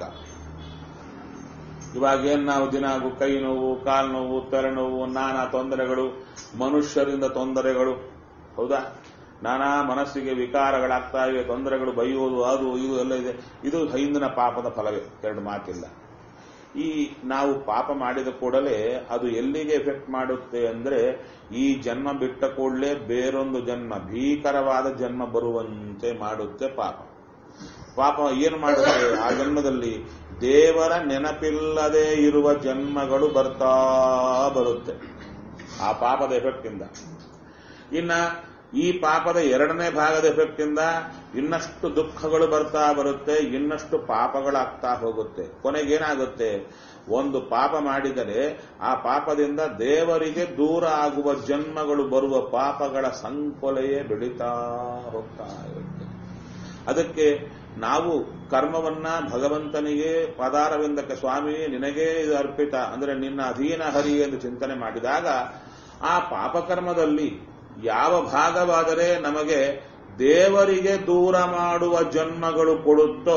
ಇವಾಗ ಏನ್ ನಾವು ದಿನ ಕೈ ನೋವು ಕಾಲು ನೋವು ತಲೆನೋವು ನಾನಾ ತೊಂದರೆಗಳು ಮನುಷ್ಯರಿಂದ ತೊಂದರೆಗಳು ಹೌದಾ ನಾನಾ ಮನಸ್ಸಿಗೆ ವಿಕಾರಗಳಾಗ್ತಾ ಇವೆ ತೊಂದರೆಗಳು ಬೈಯೋದು ಅದು ಇದು ಎಲ್ಲ ಇದೆ ಇದು ಹಿಂದಿನ ಪಾಪದ ಫಲವೇ ಎರಡು ಮಾತಿಲ್ಲ ಈ ನಾವು ಪಾಪ ಮಾಡಿದ ಕೂಡಲೇ ಅದು ಎಲ್ಲಿಗೆ ಎಫೆಕ್ಟ್ ಮಾಡುತ್ತೆ ಅಂದ್ರೆ ಈ ಜನ್ಮ ಬಿಟ್ಟ ಕೂಡಲೇ ಬೇರೊಂದು ಜನ್ಮ ಭೀಕರವಾದ ಜನ್ಮ ಬರುವಂತೆ ಮಾಡುತ್ತೆ ಪಾಪ ಪಾಪ ಏನು ಮಾಡುತ್ತೆ ಆ ಜನ್ಮದಲ್ಲಿ ದೇವರ ನೆನಪಿಲ್ಲದೆ ಇರುವ ಜನ್ಮಗಳು ಬರ್ತಾ ಬರುತ್ತೆ ಆ ಪಾಪದ ಎಫೆಕ್ಟ್ ಇಂದ ಇನ್ನ ಈ ಪಾಪದ ಎರಡನೇ ಭಾಗದ ಎಫೆಕ್ಟ್ ಇಂದ ಇನ್ನಷ್ಟು ದುಃಖಗಳು ಬರ್ತಾ ಬರುತ್ತೆ ಇನ್ನಷ್ಟು ಪಾಪಗಳಾಗ್ತಾ ಹೋಗುತ್ತೆ ಕೊನೆಗೇನಾಗುತ್ತೆ ಒಂದು ಪಾಪ ಮಾಡಿದರೆ ಆ ಪಾಪದಿಂದ ದೇವರಿಗೆ ದೂರ ಆಗುವ ಜನ್ಮಗಳು ಬರುವ ಪಾಪಗಳ ಸಂಕೊಲೆಯೇ ಬೆಳೀತಾ ಹೋಗ್ತಾ ಇರುತ್ತೆ ಅದಕ್ಕೆ ನಾವು ಕರ್ಮವನ್ನ ಭಗವಂತನಿಗೆ ಪದಾರವಿಂದಕ್ಕೆ ಸ್ವಾಮಿ ನಿನಗೇ ಇದು ಅರ್ಪಿತ ಅಂದ್ರೆ ನಿನ್ನ ಅಧೀನ ಹರಿ ಎಂದು ಚಿಂತನೆ ಮಾಡಿದಾಗ ಆ ಪಾಪಕರ್ಮದಲ್ಲಿ ಯಾವ ಭಾಗವಾದರೆ ನಮಗೆ ದೇವರಿಗೆ ದೂರ ಮಾಡುವ ಜನ್ಮಗಳು ಕೊಡುತ್ತೋ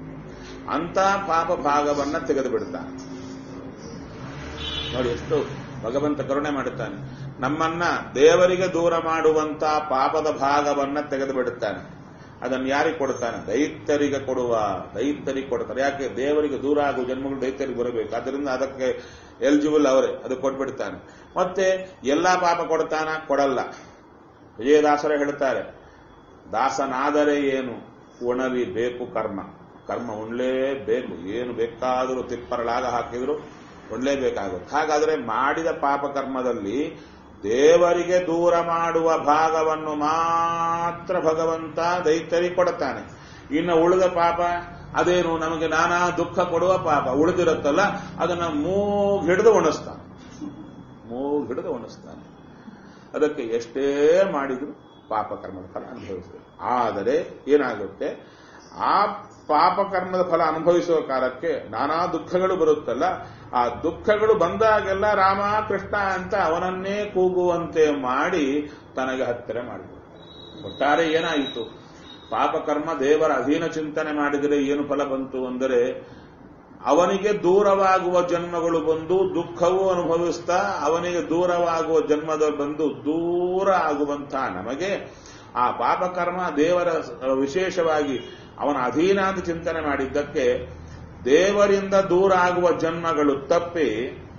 ಅಂತ ಪಾಪ ಭಾಗವನ್ನ ತೆಗೆದು ಬಿಡ್ತಾನೆ ನೋಡಿ ಎಷ್ಟು ಭಗವಂತ ಕರುಣೆ ಮಾಡುತ್ತಾನೆ ನಮ್ಮನ್ನ ದೇವರಿಗೆ ದೂರ ಮಾಡುವಂತ ಪಾಪದ ಭಾಗವನ್ನ ತೆಗೆದು ಬಿಡುತ್ತಾನೆ ಅದನ್ನು ಯಾರಿಗೆ ಕೊಡ್ತಾನೆ ದೈತ್ಯರಿಗೆ ಕೊಡುವ ದೈತ್ಯರಿಗೆ ಕೊಡ್ತಾರೆ ಯಾಕೆ ದೇವರಿಗೆ ದೂರ ಆಗುವ ಜನ್ಮಗಳು ದೈತ್ಯರಿಗೆ ಬರಬೇಕು ಅದರಿಂದ ಅದಕ್ಕೆ ಎಲಿಜಿಬಲ್ ಅವರೇ ಅದು ಕೊಟ್ಬಿಡ್ತಾನೆ ಮತ್ತೆ ಎಲ್ಲಾ ಪಾಪ ಕೊಡ್ತಾನ ಕೊಡಲ್ಲ ವಿಜಯದಾಸರೇ ಹೇಳ್ತಾರೆ ದಾಸನಾದರೆ ಏನು ಉಣಲಿ ಬೇಕು ಕರ್ಮ ಕರ್ಮ ಉಣ್ಲೇಬೇಕು ಏನು ಬೇಕಾದರೂ ತಿಪ್ಪರಳಾಗ ಹಾಕಿದ್ರು ಉಣ್ಲೇಬೇಕಾಗುತ್ತೆ ಹಾಗಾದ್ರೆ ಮಾಡಿದ ಪಾಪ ಕರ್ಮದಲ್ಲಿ ದೇವರಿಗೆ ದೂರ ಮಾಡುವ ಭಾಗವನ್ನು ಮಾತ್ರ ಭಗವಂತ ದೈತ್ಯರಿಗೆ ಕೊಡುತ್ತಾನೆ ಇನ್ನು ಉಳಿದ ಪಾಪ ಅದೇನು ನಮಗೆ ನಾನಾ ದುಃಖ ಕೊಡುವ ಪಾಪ ಉಳಿದಿರುತ್ತಲ್ಲ ಅದನ್ನ ಮೂಗ್ ಹಿಡಿದು ಉಣಿಸ್ತಾನೆ ಮೂಗ್ ಹಿಡಿದು ಉಣಿಸ್ತಾನೆ ಅದಕ್ಕೆ ಎಷ್ಟೇ ಮಾಡಿದ್ರು ಪಾಪಕರ್ಮದ ಫಲ ಅನುಭವಿಸಬೇಕು ಆದರೆ ಏನಾಗುತ್ತೆ ಆ ಪಾಪಕರ್ಮದ ಫಲ ಅನುಭವಿಸುವ ಕಾಲಕ್ಕೆ ನಾನಾ ದುಃಖಗಳು ಬರುತ್ತಲ್ಲ ಆ ದುಃಖಗಳು ಬಂದಾಗೆಲ್ಲ ರಾಮ ಕೃಷ್ಣ ಅಂತ ಅವನನ್ನೇ ಕೂಗುವಂತೆ ಮಾಡಿ ತನಗೆ ಹತ್ತಿರ ಮಾಡಿದರು ಒಟ್ಟಾರೆ ಏನಾಯಿತು ಪಾಪಕರ್ಮ ದೇವರ ಅಧೀನ ಚಿಂತನೆ ಮಾಡಿದರೆ ಏನು ಫಲ ಬಂತು ಅಂದರೆ ಅವನಿಗೆ ದೂರವಾಗುವ ಜನ್ಮಗಳು ಬಂದು ದುಃಖವೂ ಅನುಭವಿಸ್ತಾ ಅವನಿಗೆ ದೂರವಾಗುವ ಜನ್ಮದ ಬಂದು ದೂರ ಆಗುವಂತ ನಮಗೆ ಆ ಪಾಪಕರ್ಮ ದೇವರ ವಿಶೇಷವಾಗಿ ಅವನ ಅಧೀನ ಅಂತ ಚಿಂತನೆ ಮಾಡಿದ್ದಕ್ಕೆ ದೇವರಿಂದ ದೂರ ಆಗುವ ಜನ್ಮಗಳು ತಪ್ಪಿ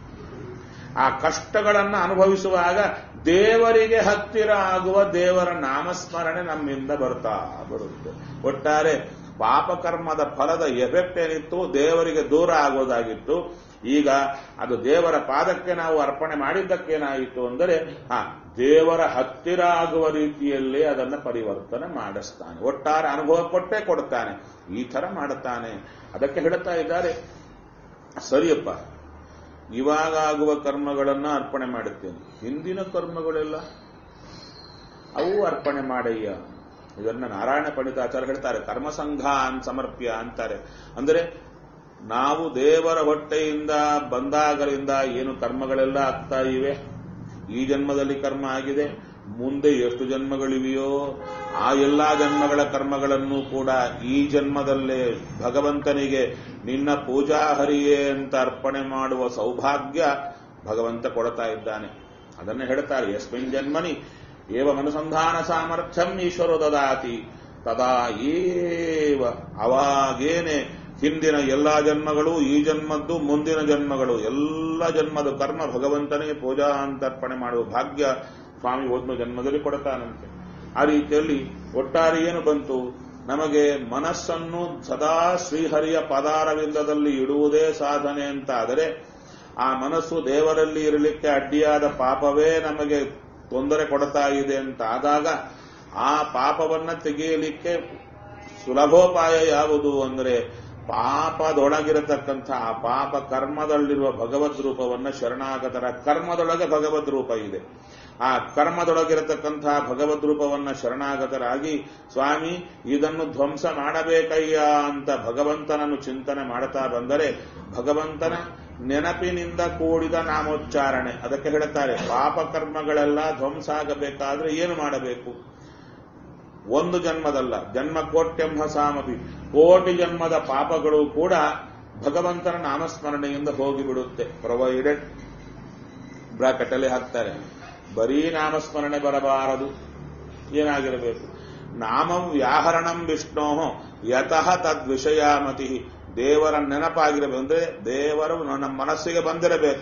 ಆ ಕಷ್ಟಗಳನ್ನು ಅನುಭವಿಸುವಾಗ ದೇವರಿಗೆ ಹತ್ತಿರ ಆಗುವ ದೇವರ ನಾಮಸ್ಮರಣೆ ನಮ್ಮಿಂದ ಬರ್ತಾ ಬರುತ್ತೆ ಒಟ್ಟಾರೆ ಪಾಪಕರ್ಮದ ಫಲದ ಎಫೆಕ್ಟ್ ಏನಿತ್ತು ದೇವರಿಗೆ ದೂರ ಆಗೋದಾಗಿತ್ತು ಈಗ ಅದು ದೇವರ ಪಾದಕ್ಕೆ ನಾವು ಅರ್ಪಣೆ ಮಾಡಿದ್ದಕ್ಕೇನಾಯಿತು ಅಂದರೆ ಆ ದೇವರ ಹತ್ತಿರ ಆಗುವ ರೀತಿಯಲ್ಲೇ ಅದನ್ನು ಪರಿವರ್ತನೆ ಮಾಡಿಸ್ತಾನೆ ಒಟ್ಟಾರೆ ಅನುಭವ ಕೊಟ್ಟೇ ಕೊಡ್ತಾನೆ ಈ ತರ ಮಾಡುತ್ತಾನೆ ಅದಕ್ಕೆ ಹೇಳ್ತಾ ಇದ್ದಾರೆ ಸರಿಯಪ್ಪ ಇವಾಗ ಆಗುವ ಕರ್ಮಗಳನ್ನ ಅರ್ಪಣೆ ಮಾಡುತ್ತೇನೆ ಹಿಂದಿನ ಕರ್ಮಗಳೆಲ್ಲ ಅವು ಅರ್ಪಣೆ ಮಾಡಯ್ಯ ಇದನ್ನ ನಾರಾಯಣ ಪಂಡಿತಾಚಾರ್ಯ ಹೇಳ್ತಾರೆ ಕರ್ಮಸಂಘ ಅಂತ ಸಮರ್ಪ್ಯ ಅಂತಾರೆ ಅಂದರೆ ನಾವು ದೇವರ ಹೊಟ್ಟೆಯಿಂದ ಬಂದಾಗಲಿಂದ ಏನು ಕರ್ಮಗಳೆಲ್ಲ ಆಗ್ತಾ ಇವೆ ಈ ಜನ್ಮದಲ್ಲಿ ಕರ್ಮ ಆಗಿದೆ ಮುಂದೆ ಎಷ್ಟು ಜನ್ಮಗಳಿವೆಯೋ ಆ ಎಲ್ಲಾ ಜನ್ಮಗಳ ಕರ್ಮಗಳನ್ನು ಕೂಡ ಈ ಜನ್ಮದಲ್ಲೇ ಭಗವಂತನಿಗೆ ನಿನ್ನ ಪೂಜಾ ಹರಿಯೇ ಅಂತ ಅರ್ಪಣೆ ಮಾಡುವ ಸೌಭಾಗ್ಯ ಭಗವಂತ ಕೊಡ್ತಾ ಇದ್ದಾನೆ ಅದನ್ನು ಹೇಳ್ತಾರೆ ಯಸ್ಮಿನ್ ಜನ್ಮನಿ ಏವ ಅನುಸಂಧಾನ ಸಾಮರ್ಥ್ಯಂ ಈಶ್ವರೋ ದದಾತಿ ತದಾ ಏವ ಅವಾಗೇನೆ ಹಿಂದಿನ ಎಲ್ಲಾ ಜನ್ಮಗಳು ಈ ಜನ್ಮದ್ದು ಮುಂದಿನ ಜನ್ಮಗಳು ಎಲ್ಲ ಜನ್ಮದ ಕರ್ಮ ಭಗವಂತನಿಗೆ ಪೂಜಾ ಅಂತ ಅರ್ಪಣೆ ಮಾಡುವ ಭಾಗ್ಯ ಸ್ವಾಮಿ ಒಂದು ಜನ್ಮದಲ್ಲಿ ಕೊಡ್ತಾನಂತೆ ಆ ರೀತಿಯಲ್ಲಿ ಒಟ್ಟಾರೆ ಏನು ಬಂತು ನಮಗೆ ಮನಸ್ಸನ್ನು ಸದಾ ಶ್ರೀಹರಿಯ ಪದಾರವಿಂದದಲ್ಲಿ ಇಡುವುದೇ ಸಾಧನೆ ಅಂತಾದರೆ ಆ ಮನಸ್ಸು ದೇವರಲ್ಲಿ ಇರಲಿಕ್ಕೆ ಅಡ್ಡಿಯಾದ ಪಾಪವೇ ನಮಗೆ ತೊಂದರೆ ಕೊಡ್ತಾ ಇದೆ ಅಂತ ಆದಾಗ ಆ ಪಾಪವನ್ನ ತೆಗೆಯಲಿಕ್ಕೆ ಸುಲಭೋಪಾಯ ಯಾವುದು ಅಂದರೆ ಪಾಪದೊಳಗಿರತಕ್ಕಂಥ ಆ ಪಾಪ ಕರ್ಮದಲ್ಲಿರುವ ಭಗವದ್ ರೂಪವನ್ನ ಶರಣಾಗತರ ಕರ್ಮದೊಳಗೆ ಭಗವದ್ ರೂಪ ಇದೆ ಆ ಕರ್ಮದೊಳಗಿರತಕ್ಕಂತಹ ಭಗವದ್ ರೂಪವನ್ನ ಶರಣಾಗತರಾಗಿ ಸ್ವಾಮಿ ಇದನ್ನು ಧ್ವಂಸ ಮಾಡಬೇಕಯ್ಯ ಅಂತ ಭಗವಂತನನ್ನು ಚಿಂತನೆ ಮಾಡ್ತಾ ಬಂದರೆ ಭಗವಂತನ ನೆನಪಿನಿಂದ ಕೂಡಿದ ನಾಮೋಚ್ಚಾರಣೆ ಅದಕ್ಕೆ ಹೇಳುತ್ತಾರೆ ಪಾಪ ಕರ್ಮಗಳೆಲ್ಲ ಧ್ವಂಸ ಆಗಬೇಕಾದ್ರೆ ಏನು ಮಾಡಬೇಕು ಒಂದು ಜನ್ಮದಲ್ಲ ಜನ್ಮ ಕೋಟ್ಯಂಹ ಸಾಮಪಿ ಕೋಟಿ ಜನ್ಮದ ಪಾಪಗಳು ಕೂಡ ಭಗವಂತನ ನಾಮಸ್ಮರಣೆಯಿಂದ ಹೋಗಿಬಿಡುತ್ತೆ ಪ್ರೊವೈಡೆಡ್ ಬ್ರಾಕೆಟ್ ಅಲ್ಲಿ ಹಾಕ್ತಾರೆ ಬರೀ ನಾಮಸ್ಮರಣೆ ಬರಬಾರದು ಏನಾಗಿರಬೇಕು ನಾಮಂ ವ್ಯಾಹರಣಂ ವಿಷ್ಣೋ ಯತಃ ತದ್ವಿಷಯಾಮತಿ ದೇವರ ನೆನಪಾಗಿರಬೇಕು ಅಂದ್ರೆ ದೇವರು ನಮ್ಮ ಮನಸ್ಸಿಗೆ ಬಂದಿರಬೇಕು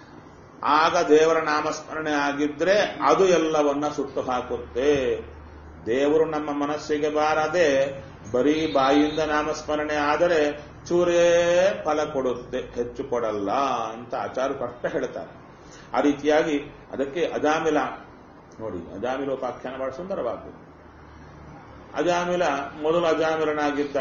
ಆಗ ದೇವರ ನಾಮಸ್ಮರಣೆ ಆಗಿದ್ರೆ ಅದು ಎಲ್ಲವನ್ನ ಸುಟ್ಟು ಹಾಕುತ್ತೆ ದೇವರು ನಮ್ಮ ಮನಸ್ಸಿಗೆ ಬಾರದೆ ಬರೀ ಬಾಯಿಯಿಂದ ನಾಮಸ್ಮರಣೆ ಆದರೆ ಚೂರೇ ಫಲ ಕೊಡುತ್ತೆ ಹೆಚ್ಚು ಕೊಡಲ್ಲ ಅಂತ ಆಚಾರ್ಯ ಕಷ್ಟ ಹೇಳ್ತಾರೆ ಆ ರೀತಿಯಾಗಿ ಅದಕ್ಕೆ ಅಜಾಮಿಲ ನೋಡಿ ಅಜಾಮಿಲೋಪಾಖ್ಯಾನ ಬಹಳ ಸುಂದರವಾದ್ದು ಅಜಾಮಿಲ ಮೊದಲು ಅಜಾಮಿಲನಾಗಿದ್ದ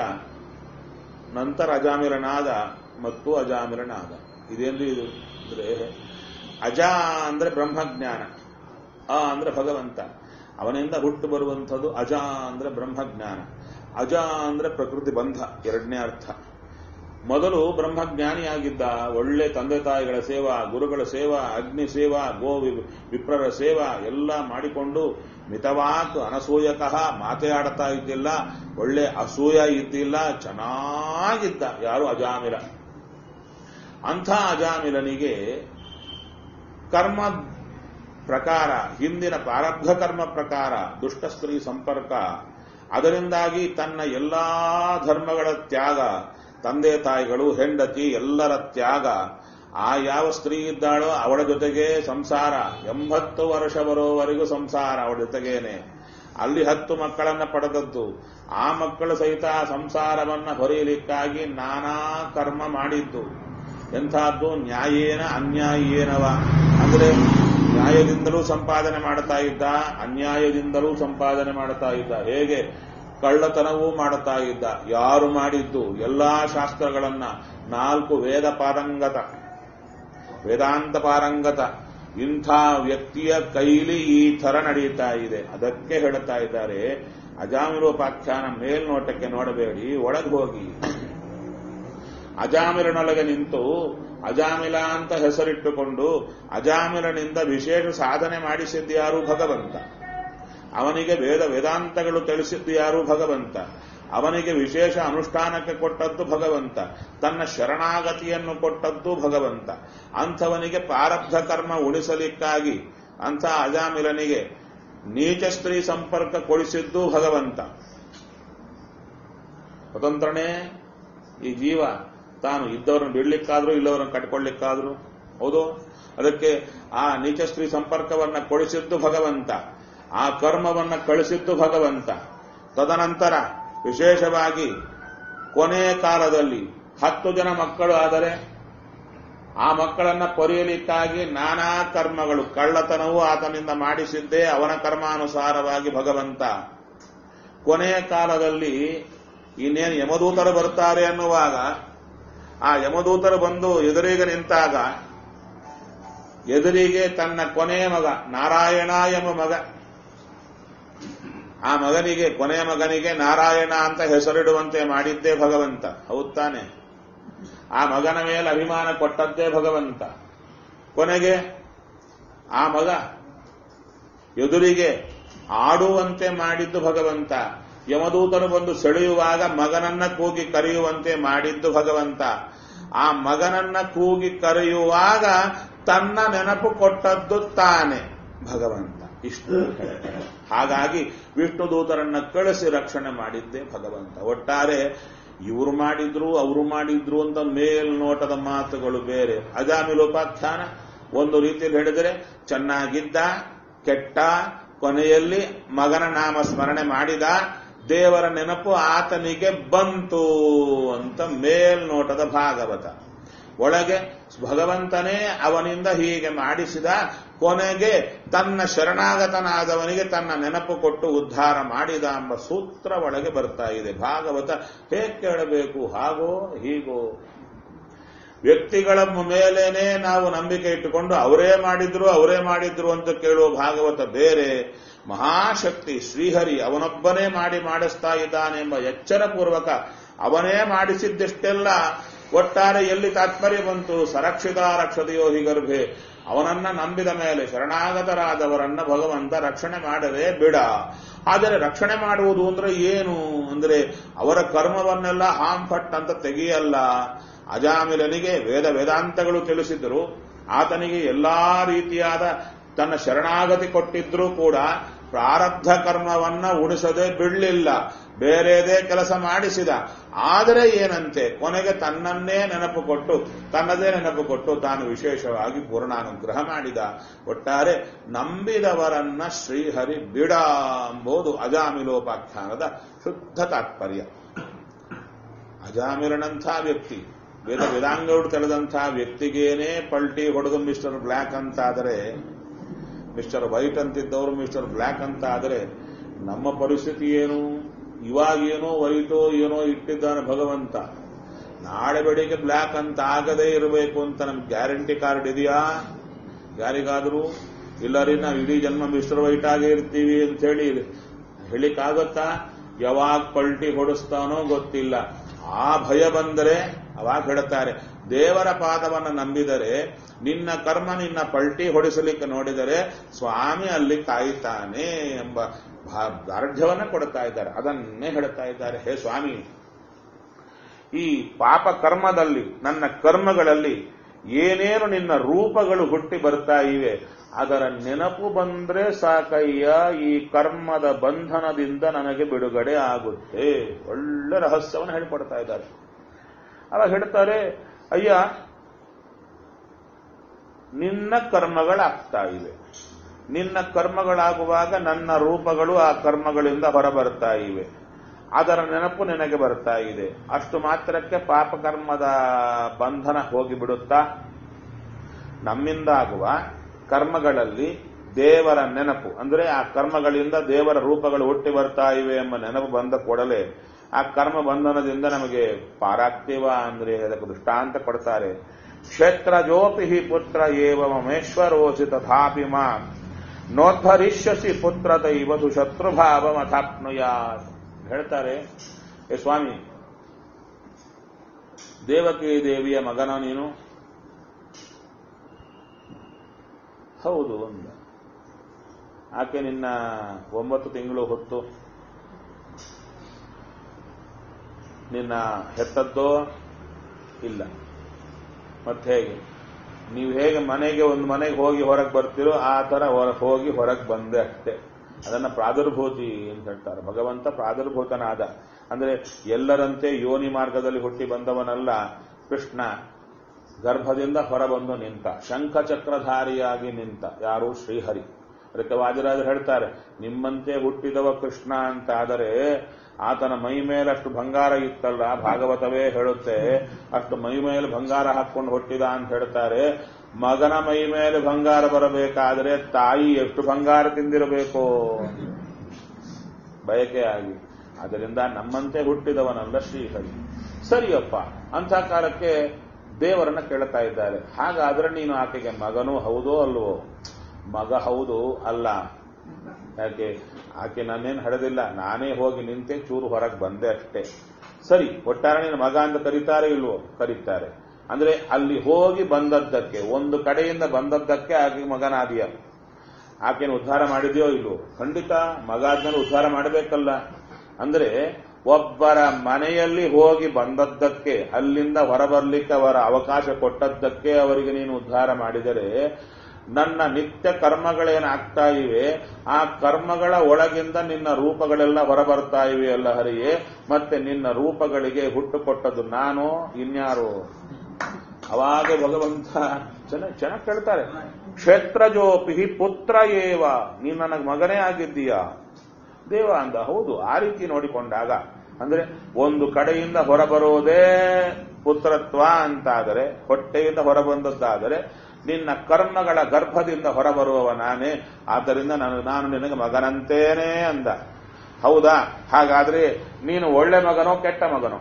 ನಂತರ ಅಜಾಮಿಲನಾದ ಮತ್ತು ಅಜಾಮಿಲನಾದ ಇದೇನು ಇದು ಅಂದ್ರೆ ಅಜ ಅಂದ್ರೆ ಬ್ರಹ್ಮಜ್ಞಾನ ಅ ಅಂದ್ರೆ ಭಗವಂತ ಅವನಿಂದ ಹುಟ್ಟು ಬರುವಂಥದ್ದು ಅಜ ಅಂದ್ರೆ ಬ್ರಹ್ಮಜ್ಞಾನ ಅಜ ಅಂದ್ರೆ ಪ್ರಕೃತಿ ಬಂಧ ಎರಡನೇ ಅರ್ಥ ಮೊದಲು ಬ್ರಹ್ಮಜ್ಞಾನಿಯಾಗಿದ್ದ ಒಳ್ಳೆ ತಂದೆ ತಾಯಿಗಳ ಸೇವಾ ಗುರುಗಳ ಸೇವಾ ಅಗ್ನಿ ಸೇವಾ ಗೋ ವಿಪ್ರರ ಸೇವಾ ಎಲ್ಲ ಮಾಡಿಕೊಂಡು ಮಿತವಾಕ್ ಅನಸೂಯಕಃ ಮಾತೆ ಆಡ್ತಾ ಇದ್ದಿಲ್ಲ ಒಳ್ಳೆ ಅಸೂಯ ಇದ್ದಿಲ್ಲ ಚೆನ್ನಾಗಿದ್ದ ಯಾರು ಅಜಾಮಿಲ ಅಂಥ ಅಜಾಮಿಲನಿಗೆ ಕರ್ಮ ಪ್ರಕಾರ ಹಿಂದಿನ ಪ್ರಾರಬ್ಧ ಕರ್ಮ ಪ್ರಕಾರ ದುಷ್ಟ ಸ್ತ್ರೀ ಸಂಪರ್ಕ ಅದರಿಂದಾಗಿ ತನ್ನ ಎಲ್ಲಾ ಧರ್ಮಗಳ ತ್ಯಾಗ ತಂದೆ ತಾಯಿಗಳು ಹೆಂಡತಿ ಎಲ್ಲರ ತ್ಯಾಗ ಆ ಯಾವ ಸ್ತ್ರೀ ಇದ್ದಾಳೋ ಅವಳ ಜೊತೆಗೆ ಸಂಸಾರ ಎಂಬತ್ತು ವರ್ಷ ಬರೋವರೆಗೂ ಸಂಸಾರ ಅವಳ ಜೊತೆಗೇನೆ ಅಲ್ಲಿ ಹತ್ತು ಮಕ್ಕಳನ್ನ ಪಡೆದದ್ದು ಆ ಮಕ್ಕಳ ಸಹಿತ ಆ ಸಂಸಾರವನ್ನ ಹೊರೆಯಲಿಕ್ಕಾಗಿ ನಾನಾ ಕರ್ಮ ಮಾಡಿದ್ದು ಎಂಥದ್ದು ನ್ಯಾಯೇನ ಅನ್ಯಾಯೇನವ ಅಂದ್ರೆ ನ್ಯಾಯದಿಂದಲೂ ಸಂಪಾದನೆ ಮಾಡ್ತಾ ಇದ್ದ ಅನ್ಯಾಯದಿಂದಲೂ ಸಂಪಾದನೆ ಮಾಡ್ತಾ ಇದ್ದ ಹೇಗೆ ಕಳ್ಳತನವೂ ಮಾಡುತ್ತಾ ಇದ್ದ ಯಾರು ಮಾಡಿದ್ದು ಎಲ್ಲಾ ಶಾಸ್ತ್ರಗಳನ್ನ ನಾಲ್ಕು ವೇದ ಪಾರಂಗತ ವೇದಾಂತ ಪಾರಂಗತ ಇಂಥ ವ್ಯಕ್ತಿಯ ಕೈಲಿ ಈ ಥರ ನಡೀತಾ ಇದೆ ಅದಕ್ಕೆ ಹೇಳ್ತಾ ಇದ್ದಾರೆ ಅಜಾಮಿರೋಪಾಖ್ಯಾನ ಮೇಲ್ನೋಟಕ್ಕೆ ನೋಡಬೇಡಿ ಒಳಗೆ ಹೋಗಿ ಅಜಾಮಿರನೊಳಗೆ ನಿಂತು ಅಜಾಮಿಲ ಅಂತ ಹೆಸರಿಟ್ಟುಕೊಂಡು ಅಜಾಮಿರನಿಂದ ವಿಶೇಷ ಸಾಧನೆ ಮಾಡಿಸಿದ್ದು ಯಾರು ಭಗವಂತ ಅವನಿಗೆ ವೇದ ವೇದಾಂತಗಳು ತಿಳಿಸಿದ್ದು ಯಾರು ಭಗವಂತ ಅವನಿಗೆ ವಿಶೇಷ ಅನುಷ್ಠಾನಕ್ಕೆ ಕೊಟ್ಟದ್ದು ಭಗವಂತ ತನ್ನ ಶರಣಾಗತಿಯನ್ನು ಕೊಟ್ಟದ್ದು ಭಗವಂತ ಅಂಥವನಿಗೆ ಪ್ರಾರಬ್ಧ ಕರ್ಮ ಉಳಿಸಲಿಕ್ಕಾಗಿ ಅಂಥ ಅಜಾಮಿಲನಿಗೆ ನೀಚ ಸ್ತ್ರೀ ಸಂಪರ್ಕ ಕೊಡಿಸಿದ್ದು ಭಗವಂತ ಸ್ವತಂತ್ರನೇ ಈ ಜೀವ ತಾನು ಇದ್ದವರನ್ನು ಬಿಡ್ಲಿಕ್ಕಾದ್ರೂ ಇಲ್ಲವರನ್ನು ಕಟ್ಕೊಳ್ಳಿಕ್ಕಾದ್ರೂ ಹೌದು ಅದಕ್ಕೆ ಆ ನೀಚ ಸ್ತ್ರೀ ಸಂಪರ್ಕವನ್ನ ಕೊಡಿಸಿದ್ದು ಭಗವಂತ ಆ ಕರ್ಮವನ್ನ ಕಳಿಸಿದ್ದು ಭಗವಂತ ತದನಂತರ ವಿಶೇಷವಾಗಿ ಕೊನೆಯ ಕಾಲದಲ್ಲಿ ಹತ್ತು ಜನ ಮಕ್ಕಳು ಆದರೆ ಆ ಮಕ್ಕಳನ್ನ ಪೊರೆಯಲಿಕ್ಕಾಗಿ ನಾನಾ ಕರ್ಮಗಳು ಕಳ್ಳತನವೂ ಆತನಿಂದ ಮಾಡಿಸಿದ್ದೇ ಅವನ ಕರ್ಮಾನುಸಾರವಾಗಿ ಭಗವಂತ ಕೊನೆಯ ಕಾಲದಲ್ಲಿ ಇನ್ನೇನು ಯಮದೂತರು ಬರ್ತಾರೆ ಅನ್ನುವಾಗ ಆ ಯಮದೂತರು ಬಂದು ಎದುರಿಗೆ ನಿಂತಾಗ ಎದುರಿಗೆ ತನ್ನ ಕೊನೆಯ ಮಗ ನಾರಾಯಣ ಎಂಬ ಮಗ ಆ ಮಗನಿಗೆ ಕೊನೆಯ ಮಗನಿಗೆ ನಾರಾಯಣ ಅಂತ ಹೆಸರಿಡುವಂತೆ ಮಾಡಿದ್ದೇ ಭಗವಂತ ಹೌದ್ ತಾನೆ ಆ ಮಗನ ಮೇಲೆ ಅಭಿಮಾನ ಕೊಟ್ಟದ್ದೇ ಭಗವಂತ ಕೊನೆಗೆ ಆ ಮಗ ಎದುರಿಗೆ ಆಡುವಂತೆ ಮಾಡಿದ್ದು ಭಗವಂತ ಯಮದೂತರು ಬಂದು ಸೆಳೆಯುವಾಗ ಮಗನನ್ನ ಕೂಗಿ ಕರೆಯುವಂತೆ ಮಾಡಿದ್ದು ಭಗವಂತ ಆ ಮಗನನ್ನ ಕೂಗಿ ಕರೆಯುವಾಗ ತನ್ನ ನೆನಪು ಕೊಟ್ಟದ್ದು ತಾನೆ ಭಗವಂತ ಇಷ್ಟು ಹಾಗಾಗಿ ವಿಷ್ಣು ದೂತರನ್ನ ಕಳಿಸಿ ರಕ್ಷಣೆ ಮಾಡಿದ್ದೇ ಭಗವಂತ ಒಟ್ಟಾರೆ ಇವರು ಮಾಡಿದ್ರು ಅವರು ಮಾಡಿದ್ರು ಅಂತ ಮೇಲ್ನೋಟದ ಮಾತುಗಳು ಬೇರೆ ಅಜಾಮಿಲೋಪಾಖ್ಯಾನ ಒಂದು ರೀತಿಯಲ್ಲಿ ಹೇಳಿದರೆ ಚೆನ್ನಾಗಿದ್ದ ಕೆಟ್ಟ ಕೊನೆಯಲ್ಲಿ ಮಗನ ನಾಮ ಸ್ಮರಣೆ ಮಾಡಿದ ದೇವರ ನೆನಪು ಆತನಿಗೆ ಬಂತು ಅಂತ ಮೇಲ್ನೋಟದ ಭಾಗವತ ಒಳಗೆ ಭಗವಂತನೇ ಅವನಿಂದ ಹೀಗೆ ಮಾಡಿಸಿದ ಕೊನೆಗೆ ತನ್ನ ಶರಣಾಗತನಾದವನಿಗೆ ತನ್ನ ನೆನಪು ಕೊಟ್ಟು ಉದ್ಧಾರ ಮಾಡಿದ ಎಂಬ ಸೂತ್ರ ಒಳಗೆ ಬರ್ತಾ ಇದೆ ಭಾಗವತ ಹೇಗೆ ಕೇಳಬೇಕು ಹಾಗೋ ಹೀಗೋ ವ್ಯಕ್ತಿಗಳ ಮೇಲೇನೆ ನಾವು ನಂಬಿಕೆ ಇಟ್ಟುಕೊಂಡು ಅವರೇ ಮಾಡಿದ್ರು ಅವರೇ ಮಾಡಿದ್ರು ಅಂತ ಕೇಳುವ ಭಾಗವತ ಬೇರೆ ಮಹಾಶಕ್ತಿ ಶ್ರೀಹರಿ ಅವನೊಬ್ಬನೇ ಮಾಡಿ ಮಾಡಿಸ್ತಾ ಇದ್ದಾನೆ ಎಂಬ ಎಚ್ಚರಪೂರ್ವಕ ಅವನೇ ಮಾಡಿಸಿದ್ದೆಷ್ಟೆಲ್ಲ ಒಟ್ಟಾರೆ ಎಲ್ಲಿ ತಾತ್ಪರ್ಯ ಬಂತು ಸರಕ್ಷಿತ ರಕ್ಷತೆಯೋ ಗರ್ಭೆ ಅವನನ್ನ ನಂಬಿದ ಮೇಲೆ ಶರಣಾಗತರಾದವರನ್ನ ಭಗವಂತ ರಕ್ಷಣೆ ಮಾಡದೆ ಬಿಡ ಆದರೆ ರಕ್ಷಣೆ ಮಾಡುವುದು ಅಂದ್ರೆ ಏನು ಅಂದ್ರೆ ಅವರ ಕರ್ಮವನ್ನೆಲ್ಲ ಹಾಂಫಟ್ ಅಂತ ತೆಗೆಯಲ್ಲ ಅಜಾಮಿಲನಿಗೆ ವೇದ ವೇದಾಂತಗಳು ತಿಳಿಸಿದ್ರು ಆತನಿಗೆ ಎಲ್ಲಾ ರೀತಿಯಾದ ತನ್ನ ಶರಣಾಗತಿ ಕೊಟ್ಟಿದ್ರೂ ಕೂಡ ಪ್ರಾರಬ್ಧ ಕರ್ಮವನ್ನ ಉಣಿಸದೆ ಬಿಡಲಿಲ್ಲ ಬೇರೆದೇ ಕೆಲಸ ಮಾಡಿಸಿದ ಆದರೆ ಏನಂತೆ ಕೊನೆಗೆ ತನ್ನನ್ನೇ ನೆನಪು ಕೊಟ್ಟು ತನ್ನದೇ ನೆನಪು ಕೊಟ್ಟು ತಾನು ವಿಶೇಷವಾಗಿ ಪೂರ್ಣಾನುಗ್ರಹ ಮಾಡಿದ ಒಟ್ಟಾರೆ ನಂಬಿದವರನ್ನ ಶ್ರೀಹರಿ ಬಿಡ ಎಂಬುದು ಅಜಾಮಿಲೋಪಾಖ್ಯಾನದ ಶುದ್ಧ ತಾತ್ಪರ್ಯ ಅಜಾಮಿರನಂಥ ವ್ಯಕ್ತಿ ವೇದ ವೇದಾಂಗಗಳು ತೆಳೆದಂಥ ವ್ಯಕ್ತಿಗೇನೆ ಪಲ್ಟಿ ಹೊಡೆದು ಮಿಸ್ಟರ್ ಬ್ಲ್ಯಾಕ್ ಅಂತಾದರೆ ಮಿಸ್ಟರ್ ವೈಟ್ ಅಂತಿದ್ದವರು ಮಿಸ್ಟರ್ ಬ್ಲ್ಯಾಕ್ ಅಂತ ಆದರೆ ನಮ್ಮ ಪರಿಸ್ಥಿತಿ ಏನು ಇವಾಗ ಏನೋ ವೈಟೋ ಏನೋ ಇಟ್ಟಿದ್ದಾನೆ ಭಗವಂತ ನಾಳೆ ಬೆಳಿಗ್ಗೆ ಬ್ಲ್ಯಾಕ್ ಅಂತ ಆಗದೇ ಇರಬೇಕು ಅಂತ ನಮ್ಗೆ ಗ್ಯಾರಂಟಿ ಕಾರ್ಡ್ ಇದೆಯಾ ಯಾರಿಗಾದರೂ ಇಲ್ಲರಿ ನಾವು ಇಡೀ ಜನ್ಮ ಮಿಸ್ಟರ್ ವೈಟ್ ಆಗೇ ಇರ್ತೀವಿ ಅಂತ ಹೇಳಿ ಹೇಳಿಕ್ಕಾಗತ್ತಾ ಯಾವಾಗ ಪಲ್ಟಿ ಹೊಡಿಸ್ತಾನೋ ಗೊತ್ತಿಲ್ಲ ಆ ಭಯ ಬಂದರೆ ಅವಾಗ ಹೇಳ್ತಾರೆ ದೇವರ ಪಾದವನ್ನು ನಂಬಿದರೆ ನಿನ್ನ ಕರ್ಮ ನಿನ್ನ ಪಲ್ಟಿ ಹೊಡಿಸಲಿಕ್ಕೆ ನೋಡಿದರೆ ಸ್ವಾಮಿ ಅಲ್ಲಿ ಕಾಯ್ತಾನೆ ಎಂಬ ದಾರ್ಢ್ಯವನ್ನ ಕೊಡ್ತಾ ಇದ್ದಾರೆ ಅದನ್ನೇ ಹೇಳ್ತಾ ಇದ್ದಾರೆ ಹೇ ಸ್ವಾಮಿ ಈ ಪಾಪ ಕರ್ಮದಲ್ಲಿ ನನ್ನ ಕರ್ಮಗಳಲ್ಲಿ ಏನೇನು ನಿನ್ನ ರೂಪಗಳು ಹುಟ್ಟಿ ಬರ್ತಾ ಇವೆ ಅದರ ನೆನಪು ಬಂದ್ರೆ ಸಾಕಯ್ಯ ಈ ಕರ್ಮದ ಬಂಧನದಿಂದ ನನಗೆ ಬಿಡುಗಡೆ ಆಗುತ್ತೆ ಒಳ್ಳೆ ರಹಸ್ಯವನ್ನು ಹೇಳಿಕೊಡ್ತಾ ಇದ್ದಾರೆ ಅವಾಗ ಹೇಳ್ತಾರೆ ಅಯ್ಯ ನಿನ್ನ ಕರ್ಮಗಳಾಗ್ತಾ ಇವೆ ನಿನ್ನ ಕರ್ಮಗಳಾಗುವಾಗ ನನ್ನ ರೂಪಗಳು ಆ ಕರ್ಮಗಳಿಂದ ಹೊರಬರ್ತಾ ಇವೆ ಅದರ ನೆನಪು ನಿನಗೆ ಬರ್ತಾ ಇದೆ ಅಷ್ಟು ಮಾತ್ರಕ್ಕೆ ಪಾಪಕರ್ಮದ ಬಂಧನ ಹೋಗಿಬಿಡುತ್ತಾ ನಮ್ಮಿಂದ ಆಗುವ ಕರ್ಮಗಳಲ್ಲಿ ದೇವರ ನೆನಪು ಅಂದ್ರೆ ಆ ಕರ್ಮಗಳಿಂದ ದೇವರ ರೂಪಗಳು ಹುಟ್ಟಿ ಬರ್ತಾ ಇವೆ ಎಂಬ ನೆನಪು ಬಂದ ಕೂಡಲೇ ಆ ಕರ್ಮ ಬಂಧನದಿಂದ ನಮಗೆ ಪಾರಾಕ್ತಿವ ಅಂದ್ರೆ ಅದಕ್ಕೆ ದೃಷ್ಟಾಂತ ಕೊಡ್ತಾರೆ ಕ್ಷೇತ್ರಜೋಪಿ ಹಿ ಪುತ್ರ ಏವ ಮಮೇಶ್ವರೋಸಿ ತಥಾಪಿ ಮಾ ನೋದ್ಧರಿಷ್ಯಸಿ ಪುತ್ರ ದೈವದು ಶತ್ರುಭಾವ ಮಥಾಪ್ನುಯಾತ್ ಹೇಳ್ತಾರೆ ಏ ಸ್ವಾಮಿ ದೇವಕಿ ದೇವಿಯ ಮಗನ ನೀನು ಹೌದು ಅಂದ ಆಕೆ ನಿನ್ನ ಒಂಬತ್ತು ತಿಂಗಳು ಹೊತ್ತು ನಿನ್ನ ಹೆತ್ತದ್ದೋ ಇಲ್ಲ ಮತ್ತೆ ಹೇಗೆ ನೀವು ಹೇಗೆ ಮನೆಗೆ ಒಂದು ಮನೆಗೆ ಹೋಗಿ ಹೊರಗೆ ಬರ್ತೀರೋ ಆ ತರ ಹೊರ ಹೋಗಿ ಹೊರಗೆ ಬಂದೆ ಅಷ್ಟೇ ಅದನ್ನ ಪ್ರಾದುರ್ಭೂತಿ ಅಂತ ಹೇಳ್ತಾರೆ ಭಗವಂತ ಪ್ರಾದುರ್ಭೂತನಾದ ಅಂದ್ರೆ ಎಲ್ಲರಂತೆ ಯೋನಿ ಮಾರ್ಗದಲ್ಲಿ ಹುಟ್ಟಿ ಬಂದವನಲ್ಲ ಕೃಷ್ಣ ಗರ್ಭದಿಂದ ಹೊರಬಂದು ನಿಂತ ಶಂಖಚಕ್ರಧಾರಿಯಾಗಿ ನಿಂತ ಯಾರು ಶ್ರೀಹರಿ ಅದಕ್ಕೆ ವಾದಿರಾಜರು ಹೇಳ್ತಾರೆ ನಿಮ್ಮಂತೆ ಹುಟ್ಟಿದವ ಕೃಷ್ಣ ಅಂತ ಆದರೆ ಆತನ ಮೈ ಮೇಲೆ ಅಷ್ಟು ಬಂಗಾರ ಇತ್ತಲ್ಲ ಭಾಗವತವೇ ಹೇಳುತ್ತೆ ಅಷ್ಟು ಮೈ ಮೇಲೆ ಬಂಗಾರ ಹಾಕೊಂಡು ಹುಟ್ಟಿದ ಅಂತ ಹೇಳ್ತಾರೆ ಮಗನ ಮೈ ಮೇಲೆ ಬಂಗಾರ ಬರಬೇಕಾದ್ರೆ ತಾಯಿ ಎಷ್ಟು ಬಂಗಾರ ತಿಂದಿರಬೇಕು ಬಯಕೆಯಾಗಿ ಅದರಿಂದ ನಮ್ಮಂತೆ ಹುಟ್ಟಿದವನಲ್ಲ ಶ್ರೀಹರಿ ಸರಿಯಪ್ಪ ಅಂಥ ಕಾಲಕ್ಕೆ ದೇವರನ್ನ ಕೇಳ್ತಾ ಇದ್ದಾರೆ ಹಾಗಾದ್ರೆ ನೀನು ಆಕೆಗೆ ಮಗನೂ ಹೌದೋ ಅಲ್ವೋ ಮಗ ಹೌದು ಅಲ್ಲ ಯಾಕೆ ಆಕೆ ನಾನೇನು ಹಡೆದಿಲ್ಲ ನಾನೇ ಹೋಗಿ ನಿಂತೆ ಚೂರು ಹೊರಗೆ ಬಂದೆ ಅಷ್ಟೇ ಸರಿ ಒಟ್ಟಾರೆ ನೀನು ಮಗ ಅಂತ ಕರೀತಾರೆ ಇಲ್ವೋ ಕರೀತಾರೆ ಅಂದ್ರೆ ಅಲ್ಲಿ ಹೋಗಿ ಬಂದದ್ದಕ್ಕೆ ಒಂದು ಕಡೆಯಿಂದ ಬಂದದ್ದಕ್ಕೆ ಆಕೆ ಮಗನಾದಿಯ ಆಕೆನ ಉದ್ಧಾರ ಮಾಡಿದೆಯೋ ಇಲ್ವೋ ಖಂಡಿತ ಮಗ ಆದ್ಮೇಲೆ ಉದ್ಧಾರ ಮಾಡಬೇಕಲ್ಲ ಅಂದ್ರೆ ಒಬ್ಬರ ಮನೆಯಲ್ಲಿ ಹೋಗಿ ಬಂದದ್ದಕ್ಕೆ ಅಲ್ಲಿಂದ ಹೊರಬರ್ಲಿಕ್ಕೆ ಅವರ ಅವಕಾಶ ಕೊಟ್ಟದ್ದಕ್ಕೆ ಅವರಿಗೆ ನೀನು ಉದ್ಧಾರ ಮಾಡಿದರೆ ನನ್ನ ನಿತ್ಯ ಕರ್ಮಗಳೇನಾಗ್ತಾ ಇವೆ ಆ ಕರ್ಮಗಳ ಒಳಗಿಂದ ನಿನ್ನ ರೂಪಗಳೆಲ್ಲ ಹೊರಬರ್ತಾ ಇವೆ ಅಲ್ಲ ಹರಿಯೇ ಮತ್ತೆ ನಿನ್ನ ರೂಪಗಳಿಗೆ ಹುಟ್ಟು ಕೊಟ್ಟದ್ದು ನಾನು ಇನ್ಯಾರು ಅವಾಗ ಭಗವಂತ ಚೆನ್ನಾಗಿ ಚೆನ್ನಾಗಿ ಕೇಳ್ತಾರೆ ಕ್ಷೇತ್ರಜೋಪಿ ಪುತ್ರ ಏವ ನೀನು ನನಗೆ ಮಗನೇ ಆಗಿದ್ದೀಯಾ ದೇವ ಅಂದ ಹೌದು ಆ ರೀತಿ ನೋಡಿಕೊಂಡಾಗ ಅಂದ್ರೆ ಒಂದು ಕಡೆಯಿಂದ ಹೊರಬರುವುದೇ ಪುತ್ರತ್ವ ಅಂತಾದರೆ ಹೊಟ್ಟೆಯಿಂದ ಹೊರಬಂದದ್ದಾದರೆ ನಿನ್ನ ಕರ್ಮಗಳ ಗರ್ಭದಿಂದ ಹೊರಬರುವವ ನಾನೇ ಆದ್ದರಿಂದ ನಾನು ನಾನು ನಿನಗೆ ಮಗನಂತೇನೆ ಅಂದ ಹೌದಾ ಹಾಗಾದ್ರೆ ನೀನು ಒಳ್ಳೆ ಮಗನೋ ಕೆಟ್ಟ ಮಗನೋ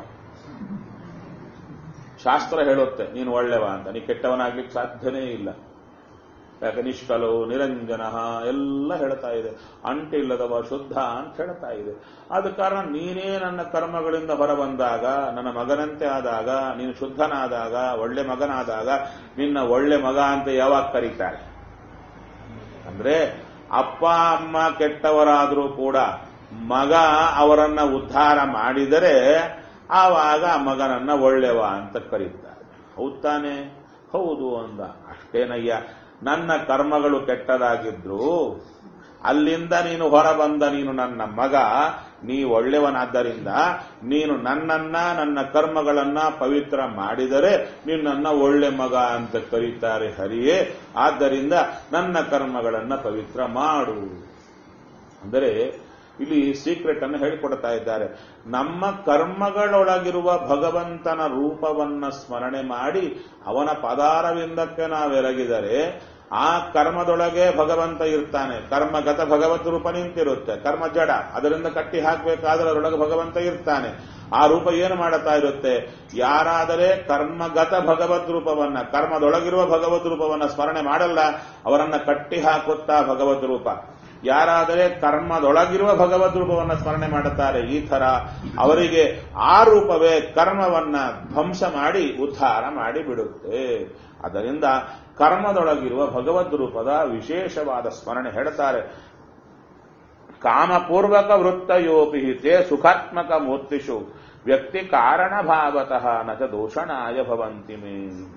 ಶಾಸ್ತ್ರ ಹೇಳುತ್ತೆ ನೀನು ಒಳ್ಳೆವ ಅಂತ ನೀ ಕೆಟ್ಟವನಾಗ್ಲಿಕ್ಕೆ ಸಾಧ್ಯನೇ ಇಲ್ಲ ಯಾಕೆ ನಿಷ್ಕಲು ನಿರಂಜನ ಎಲ್ಲ ಹೇಳ್ತಾ ಇದೆ ಅಂಟಿಲ್ಲದವ ಶುದ್ಧ ಅಂತ ಹೇಳ್ತಾ ಇದೆ ಆದ ಕಾರಣ ನೀನೇ ನನ್ನ ಕರ್ಮಗಳಿಂದ ಹೊರಬಂದಾಗ ನನ್ನ ಮಗನಂತೆ ಆದಾಗ ನೀನು ಶುದ್ಧನಾದಾಗ ಒಳ್ಳೆ ಮಗನಾದಾಗ ನಿನ್ನ ಒಳ್ಳೆ ಮಗ ಅಂತ ಯಾವಾಗ ಕರೀತಾರೆ ಅಂದ್ರೆ ಅಪ್ಪ ಅಮ್ಮ ಕೆಟ್ಟವರಾದರೂ ಕೂಡ ಮಗ ಅವರನ್ನ ಉದ್ಧಾರ ಮಾಡಿದರೆ ಆವಾಗ ಆ ಮಗನನ್ನ ಒಳ್ಳೆವ ಅಂತ ಕರೀತಾರೆ ಹೌದ್ ತಾನೆ ಹೌದು ಅಂದ ಅಷ್ಟೇನಯ್ಯ ನನ್ನ ಕರ್ಮಗಳು ಕೆಟ್ಟದಾಗಿದ್ರು ಅಲ್ಲಿಂದ ನೀನು ಹೊರಬಂದ ನೀನು ನನ್ನ ಮಗ ನೀ ಒಳ್ಳೆಯವನಾದ್ದರಿಂದ ನೀನು ನನ್ನನ್ನ ನನ್ನ ಕರ್ಮಗಳನ್ನ ಪವಿತ್ರ ಮಾಡಿದರೆ ನಿನ್ನನ್ನ ಒಳ್ಳೆ ಮಗ ಅಂತ ಕರೀತಾರೆ ಹರಿಯೇ ಆದ್ದರಿಂದ ನನ್ನ ಕರ್ಮಗಳನ್ನ ಪವಿತ್ರ ಮಾಡು ಅಂದರೆ ಇಲ್ಲಿ ಸೀಕ್ರೆಟ್ ಅನ್ನು ಹೇಳಿಕೊಡ್ತಾ ಇದ್ದಾರೆ ನಮ್ಮ ಕರ್ಮಗಳೊಳಗಿರುವ ಭಗವಂತನ ರೂಪವನ್ನ ಸ್ಮರಣೆ ಮಾಡಿ ಅವನ ಪದಾರವಿಂದಕ್ಕೆ ನಾವೆರಗಿದರೆ ಆ ಕರ್ಮದೊಳಗೆ ಭಗವಂತ ಇರ್ತಾನೆ ಕರ್ಮಗತ ಭಗವತ್ ರೂಪ ನಿಂತಿರುತ್ತೆ ಕರ್ಮ ಜಡ ಅದರಿಂದ ಕಟ್ಟಿ ಹಾಕಬೇಕಾದ್ರೆ ಅದರೊಳಗೆ ಭಗವಂತ ಇರ್ತಾನೆ ಆ ರೂಪ ಏನು ಮಾಡುತ್ತಾ ಇರುತ್ತೆ ಯಾರಾದರೆ ಕರ್ಮಗತ ಭಗವದ್ ರೂಪವನ್ನ ಕರ್ಮದೊಳಗಿರುವ ಭಗವದ್ ರೂಪವನ್ನ ಸ್ಮರಣೆ ಮಾಡಲ್ಲ ಅವರನ್ನ ಕಟ್ಟಿ ಹಾಕುತ್ತಾ ಭಗವದ್ ರೂಪ ಯಾರಾದರೆ ಕರ್ಮದೊಳಗಿರುವ ಭಗವದ್ ರೂಪವನ್ನ ಸ್ಮರಣೆ ಮಾಡುತ್ತಾರೆ ಈ ತರ ಅವರಿಗೆ ಆ ರೂಪವೇ ಕರ್ಮವನ್ನ ಧ್ವಂಸ ಮಾಡಿ ಉದ್ಧಾರ ಮಾಡಿ ಬಿಡುತ್ತೆ ಅದರಿಂದ ಕರ್ಮದೊಳಗಿರುವ ಭಗವದ್ ರೂಪದ ವಿಶೇಷವಾದ ಸ್ಮರಣೆ ಹೇಳ್ತಾರೆ ಕಾಮಪೂರ್ವಕ ವೃತ್ತಯೋಪಿ ತೇ ಸುಖಾತ್ಮಕ ಮೂರ್ತಿಷು ವ್ಯಕ್ತಿ ಕಾರಣ ಭಾವತಃ ನಚ ದೂಷಣಾಯ ಭವಂತಿ ಮೇ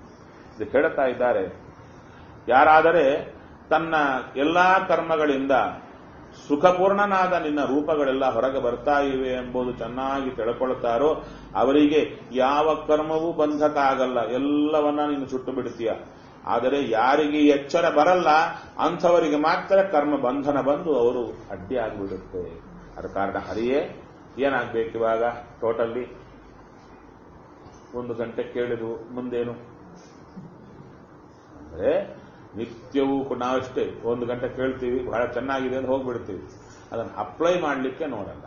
ಇದು ಹೇಳ್ತಾ ಇದ್ದಾರೆ ಯಾರಾದರೆ ತನ್ನ ಎಲ್ಲಾ ಕರ್ಮಗಳಿಂದ ಸುಖಪೂರ್ಣನಾದ ನಿನ್ನ ರೂಪಗಳೆಲ್ಲ ಹೊರಗೆ ಬರ್ತಾ ಇವೆ ಎಂಬುದು ಚೆನ್ನಾಗಿ ತಿಳ್ಕೊಳ್ತಾರೋ ಅವರಿಗೆ ಯಾವ ಕರ್ಮವೂ ಬಂಧಕ ಆಗಲ್ಲ ಎಲ್ಲವನ್ನ ನೀನು ಸುಟ್ಟು ಬಿಡ್ತೀಯ ಆದರೆ ಯಾರಿಗೆ ಎಚ್ಚರ ಬರಲ್ಲ ಅಂಥವರಿಗೆ ಮಾತ್ರ ಕರ್ಮ ಬಂಧನ ಬಂದು ಅವರು ಅಡ್ಡಿ ಆಗಿಬಿಡುತ್ತೆ ಅದ ಕಾರಣ ಹರಿಯೇ ಏನಾಗ್ಬೇಕು ಇವಾಗ ಟೋಟಲ್ಲಿ ಒಂದು ಗಂಟೆ ಕೇಳಿದ್ವು ಮುಂದೇನು ಅಂದ್ರೆ ನಿತ್ಯವೂ ಕೂಡ ನಾವಷ್ಟೇ ಒಂದು ಗಂಟೆ ಕೇಳ್ತೀವಿ ಬಹಳ ಚೆನ್ನಾಗಿದೆ ಅಂತ ಹೋಗ್ಬಿಡ್ತೀವಿ ಅದನ್ನು ಅಪ್ಲೈ ಮಾಡಲಿಕ್ಕೆ ನೋಡಲ್ಲ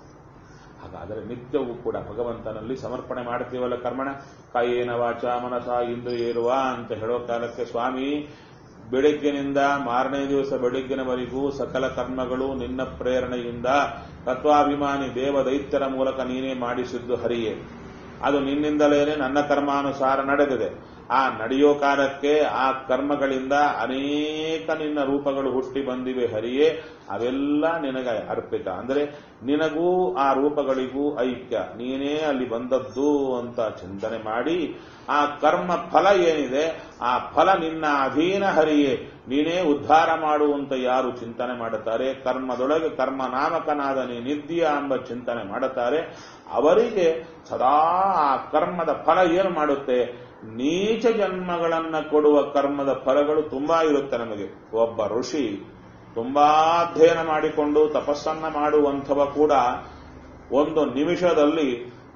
ಹಾಗಾದರೆ ನಿತ್ಯವೂ ಕೂಡ ಭಗವಂತನಲ್ಲಿ ಸಮರ್ಪಣೆ ಮಾಡ್ತೀವಲ್ಲ ಕರ್ಮಣ ಕಾಯೇನ ವಾಚ ಮನಸ ಇಂದ್ರಿಯೇರುವ ಅಂತ ಹೇಳೋ ಕಾಲಕ್ಕೆ ಸ್ವಾಮಿ ಬೆಳಗ್ಗಿನಿಂದ ಮಾರನೇ ದಿವಸ ಬೆಳಗ್ಗಿನವರೆಗೂ ಸಕಲ ಕರ್ಮಗಳು ನಿನ್ನ ಪ್ರೇರಣೆಯಿಂದ ತತ್ವಾಭಿಮಾನಿ ದೇವ ದೈತ್ಯರ ಮೂಲಕ ನೀನೇ ಮಾಡಿಸಿದ್ದು ಹರಿಯೇ ಅದು ನಿನ್ನಿಂದಲೇನೆ ನನ್ನ ಕರ್ಮಾನುಸಾರ ನಡೆದಿದೆ ಆ ನಡೆಯೋ ಕಾಲಕ್ಕೆ ಆ ಕರ್ಮಗಳಿಂದ ಅನೇಕ ನಿನ್ನ ರೂಪಗಳು ಹುಟ್ಟಿ ಬಂದಿವೆ ಹರಿಯೇ ಅವೆಲ್ಲ ನಿನಗೆ ಅರ್ಪಿತ ಅಂದರೆ ನಿನಗೂ ಆ ರೂಪಗಳಿಗೂ ಐಕ್ಯ ನೀನೇ ಅಲ್ಲಿ ಬಂದದ್ದು ಅಂತ ಚಿಂತನೆ ಮಾಡಿ ಆ ಕರ್ಮ ಫಲ ಏನಿದೆ ಆ ಫಲ ನಿನ್ನ ಅಧೀನ ಹರಿಯೇ ನೀನೇ ಉದ್ಧಾರ ಮಾಡುವಂತ ಯಾರು ಚಿಂತನೆ ಮಾಡುತ್ತಾರೆ ಕರ್ಮದೊಳಗೆ ಕರ್ಮ ನಾಮಕನಾದ ನೀನಿದ್ದೀಯ ಎಂಬ ಚಿಂತನೆ ಮಾಡುತ್ತಾರೆ ಅವರಿಗೆ ಸದಾ ಆ ಕರ್ಮದ ಫಲ ಏನು ಮಾಡುತ್ತೆ ನೀಚ ಜನ್ಮಗಳನ್ನ ಕೊಡುವ ಕರ್ಮದ ಫಲಗಳು ತುಂಬಾ ಇರುತ್ತೆ ನಮಗೆ ಒಬ್ಬ ಋಷಿ ತುಂಬಾ ಅಧ್ಯಯನ ಮಾಡಿಕೊಂಡು ತಪಸ್ಸನ್ನ ಮಾಡುವಂಥವ ಕೂಡ ಒಂದು ನಿಮಿಷದಲ್ಲಿ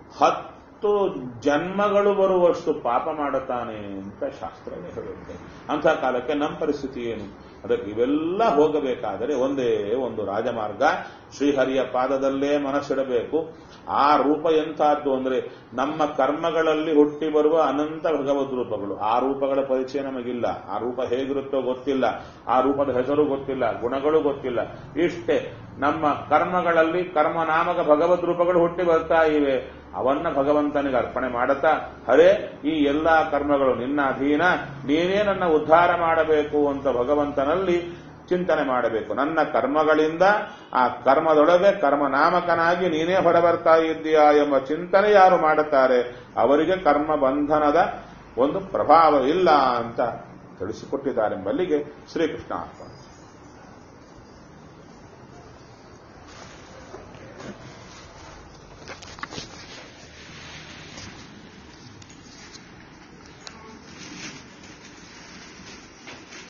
ಹತ್ತು ಜನ್ಮಗಳು ಬರುವಷ್ಟು ಪಾಪ ಮಾಡುತ್ತಾನೆ ಅಂತ ಶಾಸ್ತ್ರವೇ ಹೇಳುತ್ತೆ ಅಂಥ ಕಾಲಕ್ಕೆ ನಮ್ಮ ಪರಿಸ್ಥಿತಿ ಏನು ಅದಕ್ಕೆ ಇವೆಲ್ಲ ಹೋಗಬೇಕಾದರೆ ಒಂದೇ ಒಂದು ರಾಜಮಾರ್ಗ ಶ್ರೀಹರಿಯ ಪಾದದಲ್ಲೇ ಮನಸ್ಸಿಡಬೇಕು ಆ ರೂಪ ಎಂಥದ್ದು ಅಂದ್ರೆ ನಮ್ಮ ಕರ್ಮಗಳಲ್ಲಿ ಹುಟ್ಟಿ ಬರುವ ಅನಂತ ಭಗವದ್ ರೂಪಗಳು ಆ ರೂಪಗಳ ಪರಿಚಯ ನಮಗಿಲ್ಲ ಆ ರೂಪ ಹೇಗಿರುತ್ತೋ ಗೊತ್ತಿಲ್ಲ ಆ ರೂಪದ ಹೆಸರು ಗೊತ್ತಿಲ್ಲ ಗುಣಗಳು ಗೊತ್ತಿಲ್ಲ ಇಷ್ಟೇ ನಮ್ಮ ಕರ್ಮಗಳಲ್ಲಿ ಕರ್ಮನಾಮಕ ಭಗವದ್ ರೂಪಗಳು ಹುಟ್ಟಿ ಬರ್ತಾ ಇವೆ ಅವನ್ನ ಭಗವಂತನಿಗೆ ಅರ್ಪಣೆ ಮಾಡುತ್ತಾ ಹರೇ ಈ ಎಲ್ಲಾ ಕರ್ಮಗಳು ನಿನ್ನ ಅಧೀನ ನೀನೇ ನನ್ನ ಉದ್ಧಾರ ಮಾಡಬೇಕು ಅಂತ ಭಗವಂತನಲ್ಲಿ ಚಿಂತನೆ ಮಾಡಬೇಕು ನನ್ನ ಕರ್ಮಗಳಿಂದ ಆ ಕರ್ಮದೊಳಗೆ ಕರ್ಮನಾಮಕನಾಗಿ ನೀನೇ ಹೊರಬರ್ತಾ ಇದ್ದೀಯಾ ಎಂಬ ಚಿಂತನೆ ಯಾರು ಮಾಡುತ್ತಾರೆ ಅವರಿಗೆ ಕರ್ಮ ಬಂಧನದ ಒಂದು ಪ್ರಭಾವ ಇಲ್ಲ ಅಂತ ತಿಳಿಸಿಕೊಟ್ಟಿದ್ದಾರೆಂಬಲ್ಲಿಗೆ ಶ್ರೀಕೃಷ್ಣ ಅರ್ಪಣೆ